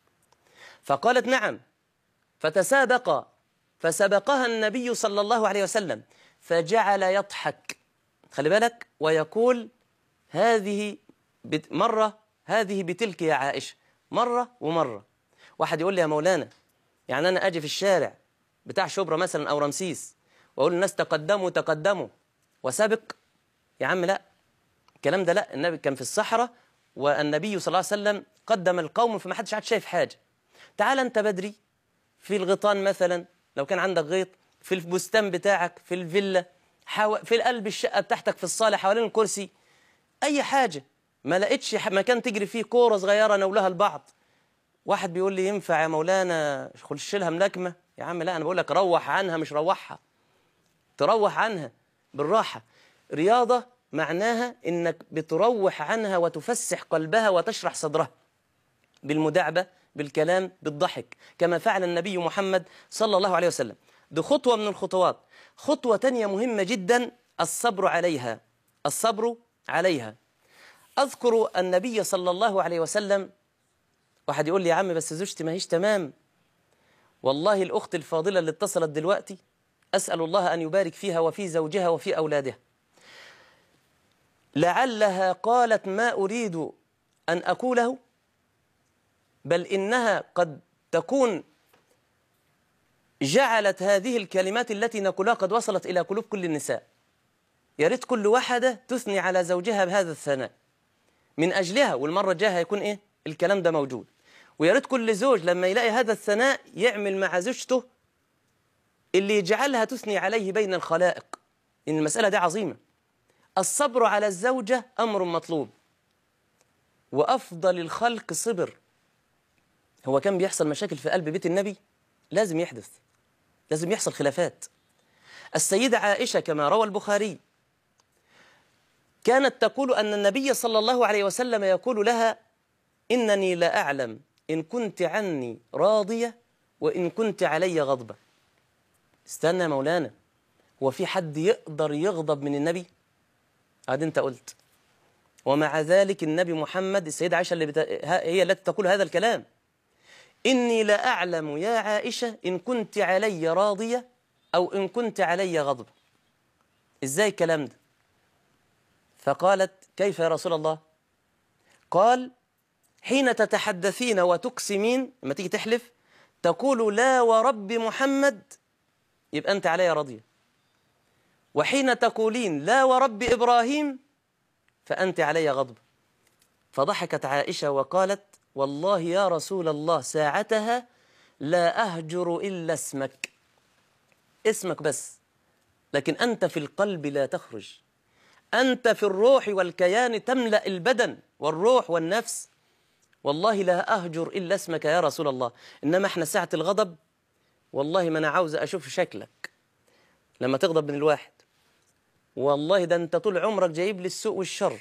فقالت نعم فتسابقا فسبقها النبي صلى الله عليه وسلم فجعل يضحك خلي بالك ويقول هذه بت- مرة هذه بتلك يا عائشة مرة ومرة واحد يقول لي يا مولانا يعني أنا أجي في الشارع بتاع شبرا مثلا أو رمسيس وأقول للناس تقدموا تقدموا وسابق يا عم لا الكلام ده لا النبي كان في الصحراء والنبي صلى الله عليه وسلم قدم القوم فما حدش عاد شايف حاجة تعال أنت بدري في الغيطان مثلا لو كان عندك غيط في البستان بتاعك في الفيلا حو... في القلب الشقة بتاعتك في الصالة حوالين الكرسي أي حاجة ما لقيتش ح- مكان تجري فيه كورة صغيرة نولها البعض واحد بيقول لي ينفع يا مولانا خش لها ملاكمة يا عم لا أنا بقول لك روح عنها مش روحها تروح عنها بالراحة رياضة معناها إنك بتروح عنها وتفسح قلبها وتشرح صدرها بالمداعبة بالكلام بالضحك كما فعل النبي محمد صلى الله عليه وسلم دي خطوة من الخطوات خطوة تانية مهمة جدا الصبر عليها الصبر عليها أذكر النبي صلى الله عليه وسلم واحد يقول لي يا عم بس زوجتي ما هيش تمام والله الأخت الفاضلة اللي اتصلت دلوقتي أسأل الله أن يبارك فيها وفي زوجها وفي أولادها لعلها قالت ما أريد أن أقوله بل إنها قد تكون جعلت هذه الكلمات التي نقولها قد وصلت إلى قلوب كل النساء يا ريت كل واحدة تثني على زوجها بهذا الثناء من أجلها والمرة الجاية هيكون إيه الكلام ده موجود ويا ريت كل زوج لما يلاقي هذا الثناء يعمل مع زوجته اللي يجعلها تثني عليه بين الخلائق إن المسألة دي عظيمة الصبر على الزوجة أمر مطلوب وأفضل الخلق صبر هو كان بيحصل مشاكل في قلب بيت النبي لازم يحدث لازم يحصل خلافات السيدة عائشة كما روى البخاري كانت تقول أن النبي صلى الله عليه وسلم يقول لها إنني لا أعلم إن كنت عني راضية وإن كنت علي غضبة استنى يا مولانا هو في حد يقدر يغضب من النبي؟ عاد أنت قلت ومع ذلك النبي محمد السيدة عائشة اللي بت... ها- هي التي تقول هذا الكلام إني لا أعلم يا عائشة إن كنت علي راضية أو إن كنت علي غضبة إزاي الكلام ده فقالت كيف يا رسول الله قال حين تتحدثين وتقسمين لما تيجي تحلف تقول لا ورب محمد يبقى أنت علي راضية وحين تقولين لا ورب إبراهيم فأنت علي غضب فضحكت عائشة وقالت والله يا رسول الله ساعتها لا أهجر إلا اسمك اسمك بس لكن أنت في القلب لا تخرج أنت في الروح والكيان تملأ البدن والروح والنفس والله لا أهجر إلا اسمك يا رسول الله إنما إحنا ساعة الغضب والله ما أنا عاوز أشوف شكلك لما تغضب من الواحد والله ده أنت طول عمرك جايب لي السوء والشر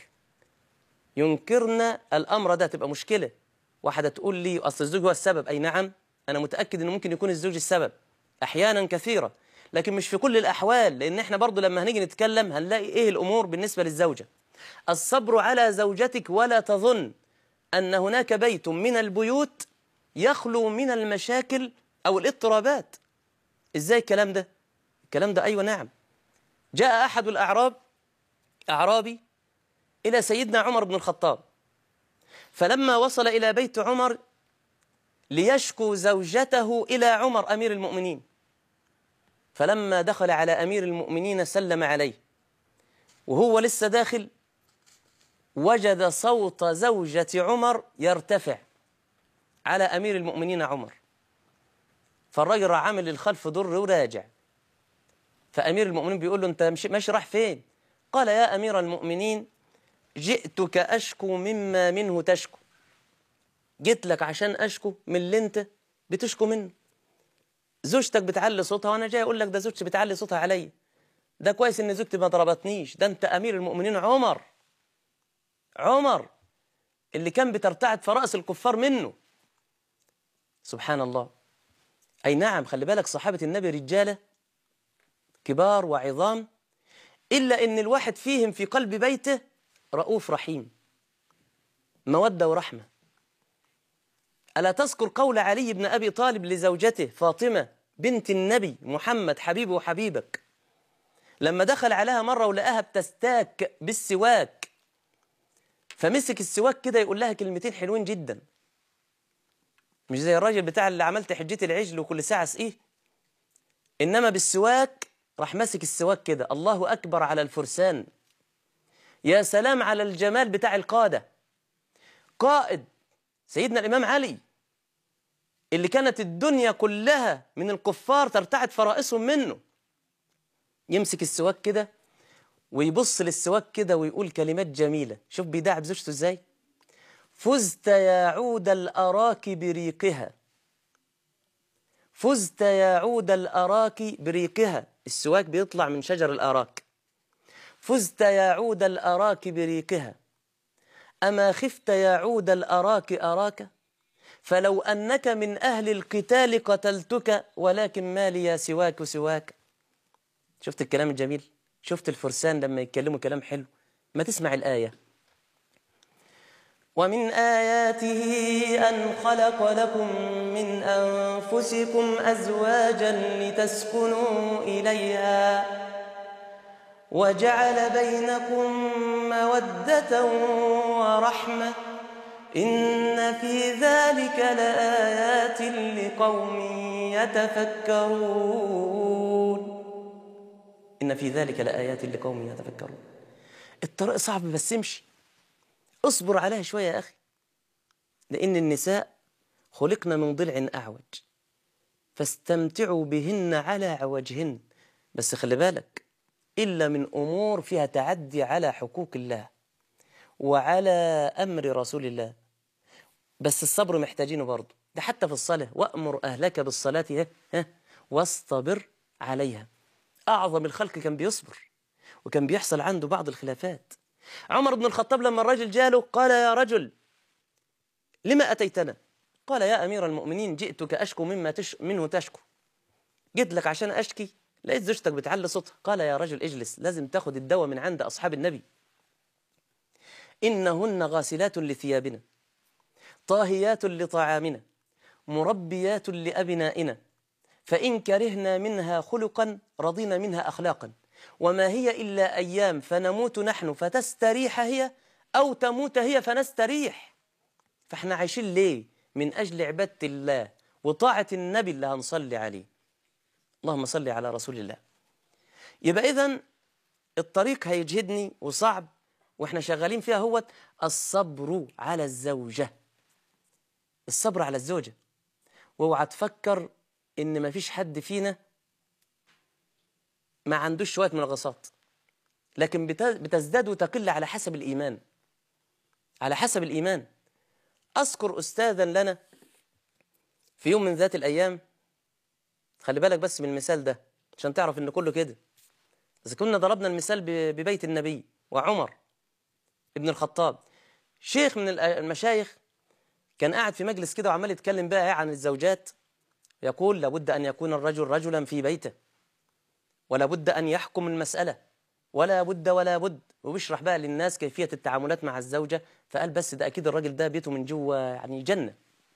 ينكرنا الأمر ده تبقى مشكلة واحدة تقول لي أصل الزوج هو السبب أي نعم أنا متأكد أنه ممكن يكون الزوج السبب أحيانا كثيرة لكن مش في كل الأحوال لأن إحنا برضو لما هنيجي نتكلم هنلاقي إيه الأمور بالنسبة للزوجة الصبر على زوجتك ولا تظن أن هناك بيت من البيوت يخلو من المشاكل أو الاضطرابات إزاي الكلام ده؟ الكلام ده أيوة نعم جاء أحد الأعراب أعرابي إلى سيدنا عمر بن الخطاب فلما وصل إلى بيت عمر ليشكو زوجته إلى عمر أمير المؤمنين فلما دخل على أمير المؤمنين سلم عليه وهو لسه داخل وجد صوت زوجة عمر يرتفع على أمير المؤمنين عمر فالراجل راح عامل للخلف ضر وراجع فأمير المؤمنين بيقول له أنت مش ماشي راح فين قال يا أمير المؤمنين جئتك أشكو مما منه تشكو جيت لك عشان أشكو من اللي أنت بتشكو منه زوجتك بتعلي صوتها وأنا جاي أقول لك ده زوجتي بتعلي صوتها عليا ده كويس إن زوجتي ما ضربتنيش ده أنت أمير المؤمنين عمر عمر اللي كان بترتعد فرأس الكفار منه سبحان الله أي نعم خلي بالك صحابة النبي رجالة كبار وعظام إلا إن الواحد فيهم في قلب بيته رؤوف رحيم مودة ورحمة ألا تذكر قول علي بن أبي طالب لزوجته فاطمة بنت النبي محمد حبيبي وحبيبك لما دخل عليها مرة ولقاها بتستاك بالسواك فمسك السواك كده يقول لها كلمتين حلوين جدا مش زي الراجل بتاع اللي عملت حجتي العجل وكل ساعة اسقيه إنما بالسواك راح ماسك السواك كده الله أكبر على الفرسان يا سلام على الجمال بتاع القادة قائد سيدنا الإمام علي اللي كانت الدنيا كلها من الكفار ترتعد فرائسهم منه يمسك السواك كده ويبص للسواك كده ويقول كلمات جميلة شوف بيداعب زوجته ازاي فزت يا عود الأراك بريقها فزت يا عود الأراك بريقها السواك بيطلع من شجر الأراك فزت يا عود الأراك بريقها أما خفت يا عود الأراك أراك فلو أنك من أهل القتال قتلتك ولكن ما لي سواك سواك شفت الكلام الجميل شفت الفرسان لما يتكلموا كلام حلو ما تسمع الآية ومن آياته أن خلق لكم من أنفسكم أزواجا لتسكنوا إليها وجعل بينكم مودة ورحمة إن في ذلك لآيات لقوم يتفكرون إن في ذلك لآيات لقوم يتفكرون الطريق صعب بس امشي اصبر عليها شوية يا أخي لأن النساء خلقن من ضلع أعوج فاستمتعوا بهن على عوجهن بس خلي بالك إلا من أمور فيها تعدي على حقوق الله وعلى أمر رسول الله بس الصبر محتاجينه برضه ده حتى في الصلاة وأمر أهلك بالصلاة ها ها واصطبر عليها أعظم الخلق كان بيصبر وكان بيحصل عنده بعض الخلافات عمر بن الخطاب لما الرجل جاله قال يا رجل لما أتيتنا قال يا أمير المؤمنين جئتك أشكو مما تش منه تشكو جيت لك عشان أشكي لقيت زوجتك بتعلي صوتها قال يا رجل اجلس لازم تاخد الدواء من عند أصحاب النبي إنهن غاسلات لثيابنا طاهيات لطعامنا مربيات لأبنائنا فإن كرهنا منها خلقا رضينا منها أخلاقا وما هي إلا أيام فنموت نحن فتستريح هي أو تموت هي فنستريح فاحنا عايشين ليه من أجل عبادة الله وطاعة النبي اللي هنصلي عليه اللهم صل على رسول الله يبقى إذن الطريق هيجهدني وصعب واحنا شغالين فيها هو الصبر على الزوجة الصبر على الزوجة واوعى تفكر ان مفيش حد فينا ما عندوش شوية منغصات لكن بت- بتزداد وتقل على حسب الإيمان على حسب الإيمان أذكر أستاذا لنا في يوم من ذات الأيام خلي بالك بس من المثال ده عشان تعرف إن كله كده إذا كنا ضربنا المثال ب- ببيت النبي وعمر ابن الخطاب شيخ من الأ- المشايخ كان قاعد في مجلس كده وعمال يتكلم بقى عن الزوجات يقول لابد أن يكون الرجل رجلا في بيته ولا بد أن يحكم المسألة ولا بد ولا بد وبيشرح بقى للناس كيفية التعاملات مع الزوجة فقال بس ده أكيد الراجل ده بيته من جوه يعني جنة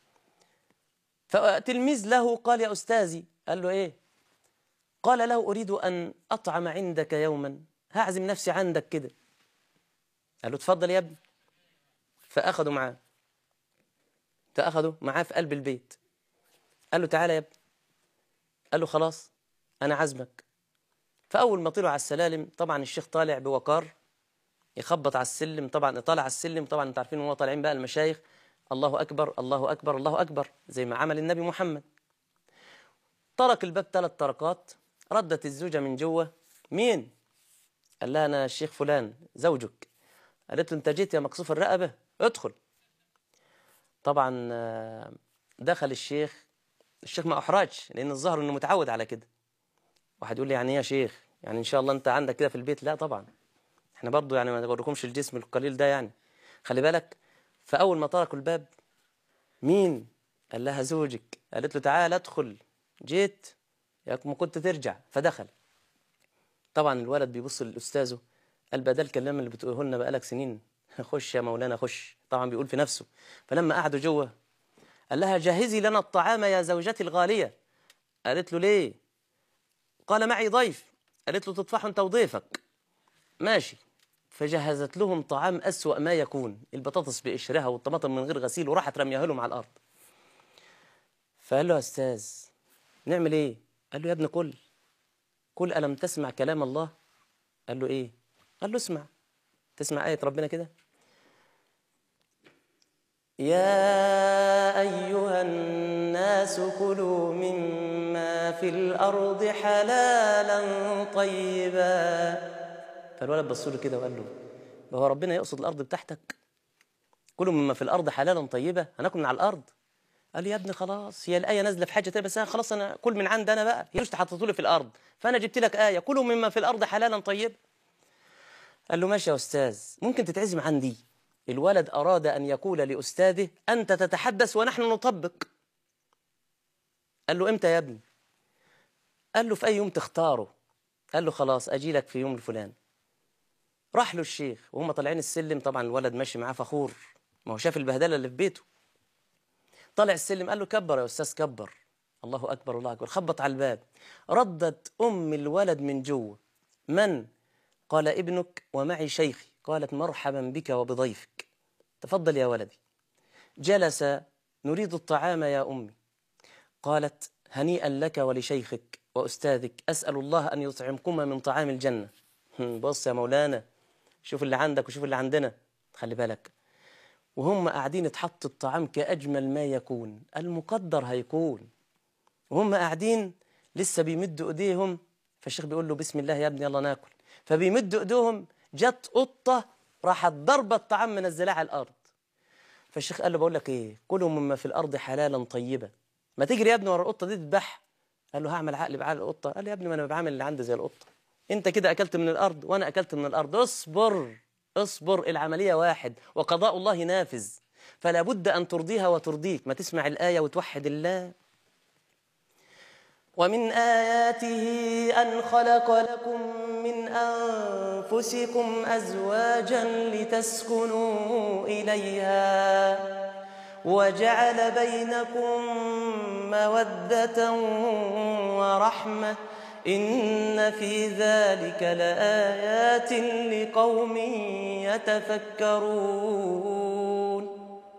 فتلميذ له قال يا أستاذي قال له إيه قال له أريد أن أطعم عندك يوما هعزم نفسي عندك كده قال له اتفضل يا ابني فأخذوا معاه فأخذوا معاه في قلب البيت قال له تعالى يا ابني قال له خلاص أنا عازمك فأول ما طلعوا على السلالم طبعا الشيخ طالع بوقار يخبط على السلم طبعا طالع على السلم طبعا انتوا عارفين هو طالعين بقى المشايخ الله أكبر الله أكبر الله أكبر زي ما عمل النبي محمد طرق الباب ثلاث طرقات ردت الزوجة من جوه مين؟ قال لها أنا الشيخ فلان زوجك قالت له أنت جيت يا مكسوف الرقبة ادخل طبعا آه، دخل الشيخ الشيخ ما أحرجش لأن الظاهر إنه متعود على كده واحد يقول لي يعني ايه يا شيخ يعني ان شاء الله انت عندك كده في البيت لا طبعا احنا برضو يعني ما نوريكمش الجسم القليل ده يعني خلي بالك فاول ما طرقوا الباب مين قال لها زوجك قالت له تعال ادخل جيت يا ما كنت ترجع فدخل طبعا الولد بيبص لاستاذه قال بدل الكلام اللي بتقوله لنا بقالك سنين خش يا مولانا خش طبعا بيقول في نفسه فلما قعدوا جوه قال لها جهزي لنا الطعام يا زوجتي الغاليه قالت له ليه قال معي ضيف قالت له تطفح انت وضيفك ماشي فجهزت لهم طعام أسوأ ما يكون البطاطس بقشرها والطماطم من غير غسيل وراحت رميها لهم على الأرض فقال له يا أستاذ نعمل إيه قال له يا ابن كل كل ألم تسمع كلام الله قال له إيه قال له اسمع تسمع آية ربنا كده يا أيها الناس كلوا مما في الأرض حلالا طيبا فالولد بص له كده وقال له ما هو ربنا يقصد الأرض بتاعتك كلوا مما في الأرض حلالا طيبا هناكل من على الأرض قال لي يا ابني خلاص هي الآية نازلة في حاجة تانية بس أنا خلاص أنا كل من عند أنا بقى هي مش حطيتوا لي في الأرض فأنا جبت لك آية كلوا مما في الأرض حلالا طيبا قال له ماشي يا أستاذ ممكن تتعزم عندي الولد أراد أن يقول لأستاذه أنت تتحدث ونحن نطبق قال له إمتى يا ابني قال له في أي يوم تختاره قال له خلاص أجي لك في يوم الفلان راح له الشيخ وهم طالعين السلم طبعا الولد ماشي معاه فخور ما هو شاف البهدلة اللي في بيته طلع السلم قال له كبر يا أستاذ كبر الله أكبر الله أكبر خبط على الباب ردت أم الولد من جوه من قال ابنك ومعي شيخي قالت مرحبا بك وبضيفك تفضل يا ولدي جلس نريد الطعام يا أمي قالت هنيئا لك ولشيخك وأستاذك أسأل الله أن يطعمكما من طعام الجنة هم، بص يا مولانا شوف اللي عندك وشوف اللي عندنا خلي بالك وهم قاعدين اتحط الطعام كأجمل ما يكون المقدر هيكون وهم قاعدين لسه بيمدوا ايديهم فالشيخ بيقول له بسم الله يا ابني يلا ناكل فبيمدوا ايديهم جت قطه راحت ضربه الطعام منزلاه على الارض فالشيخ قال له بقول لك ايه كلوا مما في الارض حلالا طيبا ما تجري يا ابني ورا القطه دي تذبحها قال له هعمل عقل بعقل القطه قال له يا ابني ما انا بعمل اللي عندي زي القطه انت كده اكلت من الارض وانا اكلت من الارض اصبر اصبر العمليه واحد وقضاء الله نافذ فلا بد ان ترضيها وترضيك ما تسمع الايه وتوحد الله ومن آياته أن خلق لكم من أنفسكم أزواجا لتسكنوا إليها وجعل بينكم مودة ورحمة إن في ذلك لآيات لقوم يتفكرون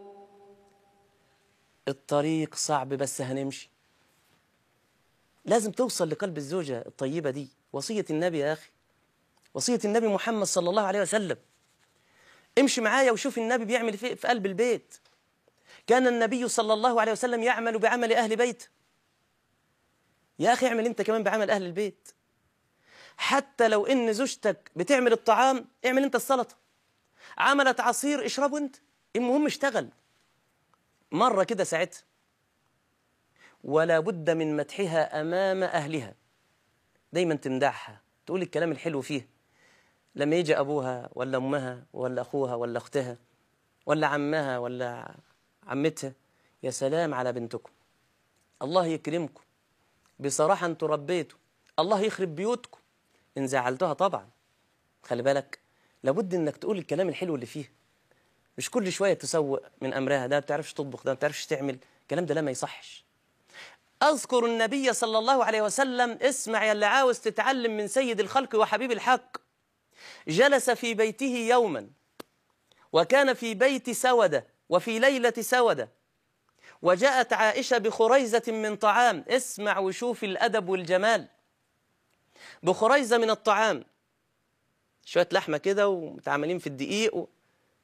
الطريق صعب بس هنمشي لازم توصل لقلب الزوجة الطيبة دي وصية النبي يا أخي وصية النبي محمد صلى الله عليه وسلم امشي معايا وشوف النبي بيعمل في في قلب البيت كان النبي صلى الله عليه وسلم يعمل بعمل أهل بيته يا أخي اعمل أنت كمان بعمل أهل البيت حتى لو إن زوجتك بتعمل الطعام اعمل أنت السلطة عملت عصير اشربه أنت المهم اشتغل مرة كده ساعتها ولا بد من مدحها أمام أهلها دايما تمدحها تقول الكلام الحلو فيه لما يجي أبوها ولا أمها ولا أخوها ولا أختها ولا عمها ولا عمتها يا سلام على بنتكم الله يكرمكم بصراحة أنتوا ربيتوا الله يخرب بيوتكم إن زعلتها طبعا خلي بالك لابد إنك تقول الكلام الحلو اللي فيه مش كل شوية تسوق من أمرها ده ما بتعرفش تطبخ ده ما بتعرفش تعمل الكلام ده لا ما يصحش أذكر النبي صلى الله عليه وسلم اسمع يا اللي عاوز تتعلم من سيد الخلق وحبيب الحق جلس في بيته يوما وكان في بيت سودة وفي ليلة سودة وجاءت عائشة بخريزة من طعام اسمع وشوف الأدب والجمال بخريزة من الطعام شوية لحمة كده ومتعاملين في الدقيق و...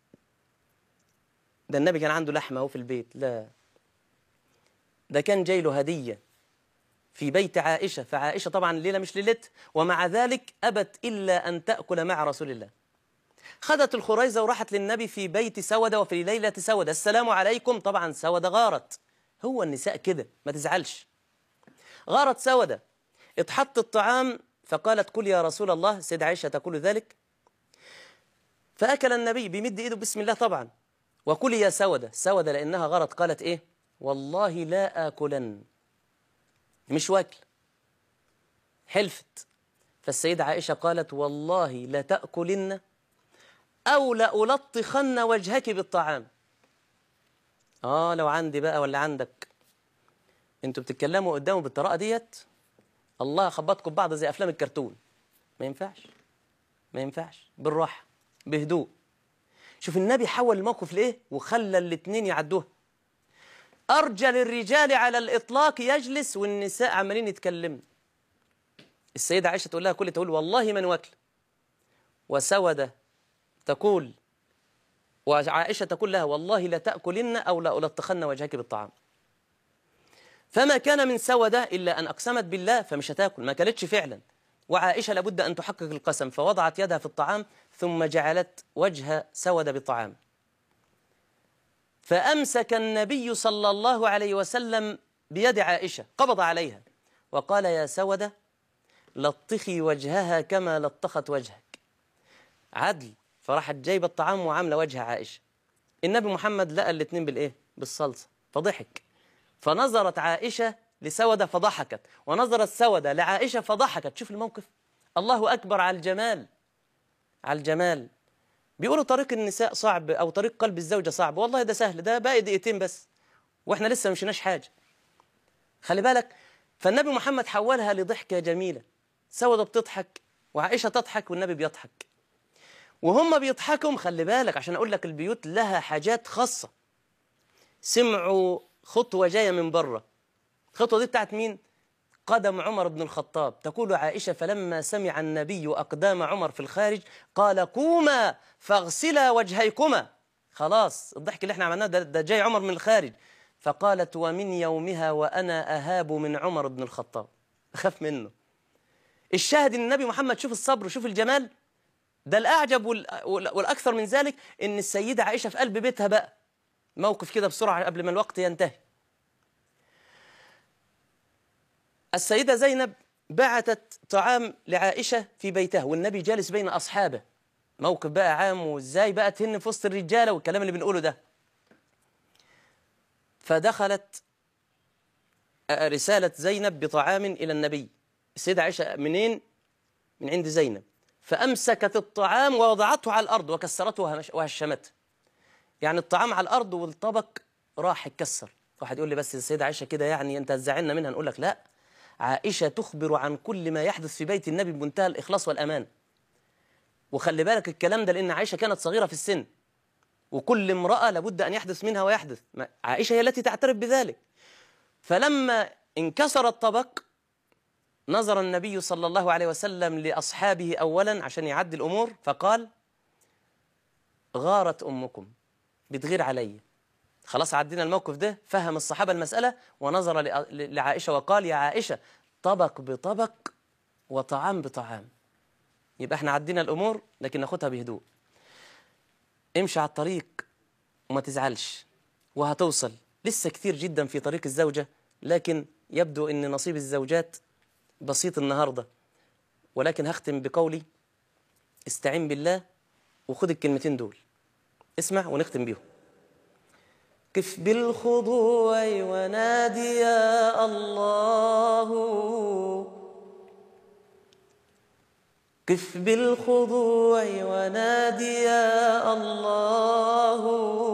ده النبي كان عنده لحمة اهو في البيت لا ده كان جاي له هدية في بيت عائشة فعائشة طبعا الليلة مش ليلتها ومع ذلك أبت إلا أن تأكل مع رسول الله خدت الخريزة وراحت للنبي في بيت سودة وفي ليلة سودة السلام عليكم طبعا سودة غارت هو النساء كده ما تزعلش غارت سودة اتحط الطعام فقالت كل يا رسول الله سيد عائشة تقول ذلك فأكل النبي بيمد إيده بسم الله طبعا وكل يا سودة سودة لأنها غرت قالت إيه والله لا آكلن مش واكل حلفت فالسيدة عائشة قالت والله لتأكلن أو لألطخن وجهك بالطعام آه لو عندي بقى ولا عندك انتوا بتتكلموا قدامه بالطريقة ديت الله خبطكم ببعض زي أفلام الكرتون ما ينفعش ما ينفعش بالراحة بهدوء شوف النبي حول الموقف لإيه وخلى الاتنين يعدوها أرجل الرجال على الإطلاق يجلس والنساء عمالين يتكلموا السيدة عائشة تقول لها كل تقول والله من واكل وسودة تقول وعائشة تقول لها والله لا تأكلن أو لا ألطخن وجهك بالطعام فما كان من سودة إلا أن أقسمت بالله فمش هتاكل ما كلتش فعلا وعائشة لابد أن تحقق القسم فوضعت يدها في الطعام ثم جعلت وجه سودة بالطعام فأمسك النبي صلى الله عليه وسلم بيد عائشة قبض عليها وقال يا سودة لطخي وجهها كما لطخت وجهك عدل فراحت جايبة الطعام وعاملة وجه عائشة النبي محمد لقى الاتنين بالإيه؟ بالصلصة فضحك فنظرت عائشة لسودة فضحكت ونظرت سودة لعائشة فضحكت شوف الموقف الله أكبر على الجمال على الجمال بيقولوا طريق النساء صعب أو طريق قلب الزوجة صعب والله ده سهل ده باقي دقيقتين بس وإحنا لسه مشيناش حاجة خلي بالك فالنبي محمد حولها لضحكة جميلة سودة بتضحك وعائشة تضحك والنبي بيضحك وهم بيضحكوا خلي بالك عشان أقول لك البيوت لها حاجات خاصة سمعوا خطوة جاية من بره الخطوة دي بتاعت مين؟ قدم عمر بن الخطاب تقول عائشة فلما سمع النبي أقدام عمر في الخارج قال قوما فاغسلا وجهيكما خلاص الضحك اللي احنا عملناه ده, ده جاي عمر من الخارج فقالت ومن يومها وأنا أهاب من عمر بن الخطاب أخاف منه الشاهد ان النبي محمد شوف الصبر وشوف الجمال ده الأعجب والأكثر من ذلك إن السيدة عائشة في قلب بيتها بقى موقف كده بسرعة قبل ما الوقت ينتهي السيدة زينب بعتت طعام لعائشة في بيتها والنبي جالس بين أصحابه موقف بقى عام وإزاي بقى تهن في وسط الرجالة والكلام اللي بنقوله ده فدخلت رسالة زينب بطعام إلى النبي السيدة عائشة منين؟ من عند زينب فأمسكت الطعام ووضعته على الأرض وكسرته وهمش- وهشمته يعني الطعام على الأرض والطبق راح اتكسر واحد يقول لي بس السيدة عائشة كده يعني أنت هتزعلنا منها نقول لك لا عائشة تخبر عن كل ما يحدث في بيت النبي بمنتهى الإخلاص والأمان وخلي بالك الكلام ده لأن عائشة كانت صغيرة في السن وكل امرأة لابد أن يحدث منها ويحدث ما- عائشة هي التي تعترف بذلك فلما انكسر الطبق نظر النبي صلى الله عليه وسلم لأصحابه أولا عشان يعدي الأمور فقال غارت أمكم بتغير علي خلاص عدينا الموقف ده فهم الصحابة المسألة ونظر لأ- لعائشة وقال يا عائشة طبق بطبق وطعام بطعام يبقى احنا عدينا الأمور لكن ناخدها بهدوء امشي على الطريق وما تزعلش وهتوصل لسه كتير جدا في طريق الزوجة لكن يبدو ان نصيب الزوجات بسيط النهاردة ولكن هختم بقولي استعين بالله وخد الكلمتين دول اسمع ونختم بيهم قف بالخضوع ونادي يا الله قف بالخضوع ونادي يا الله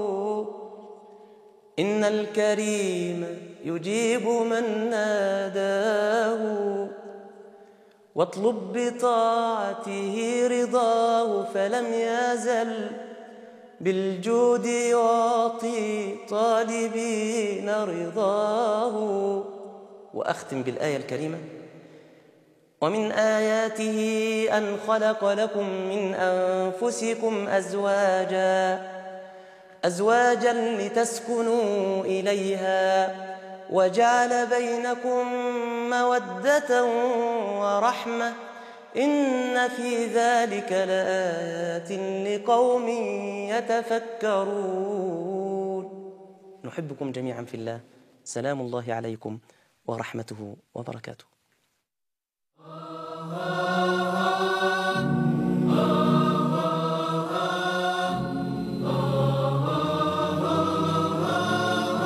إن الكريم يجيب من ناداه واطلب بطاعته رضاه فلم يزل بالجود يعطي طالبين رضاه وأختم بالآية الكريمة ومن آياته أن خلق لكم من أنفسكم أزواجا أزواجا لتسكنوا إليها وجعل بينكم مودة ورحمة إن في ذلك لآيات لقوم يتفكرون نحبكم جميعا في الله سلام الله عليكم ورحمته وبركاته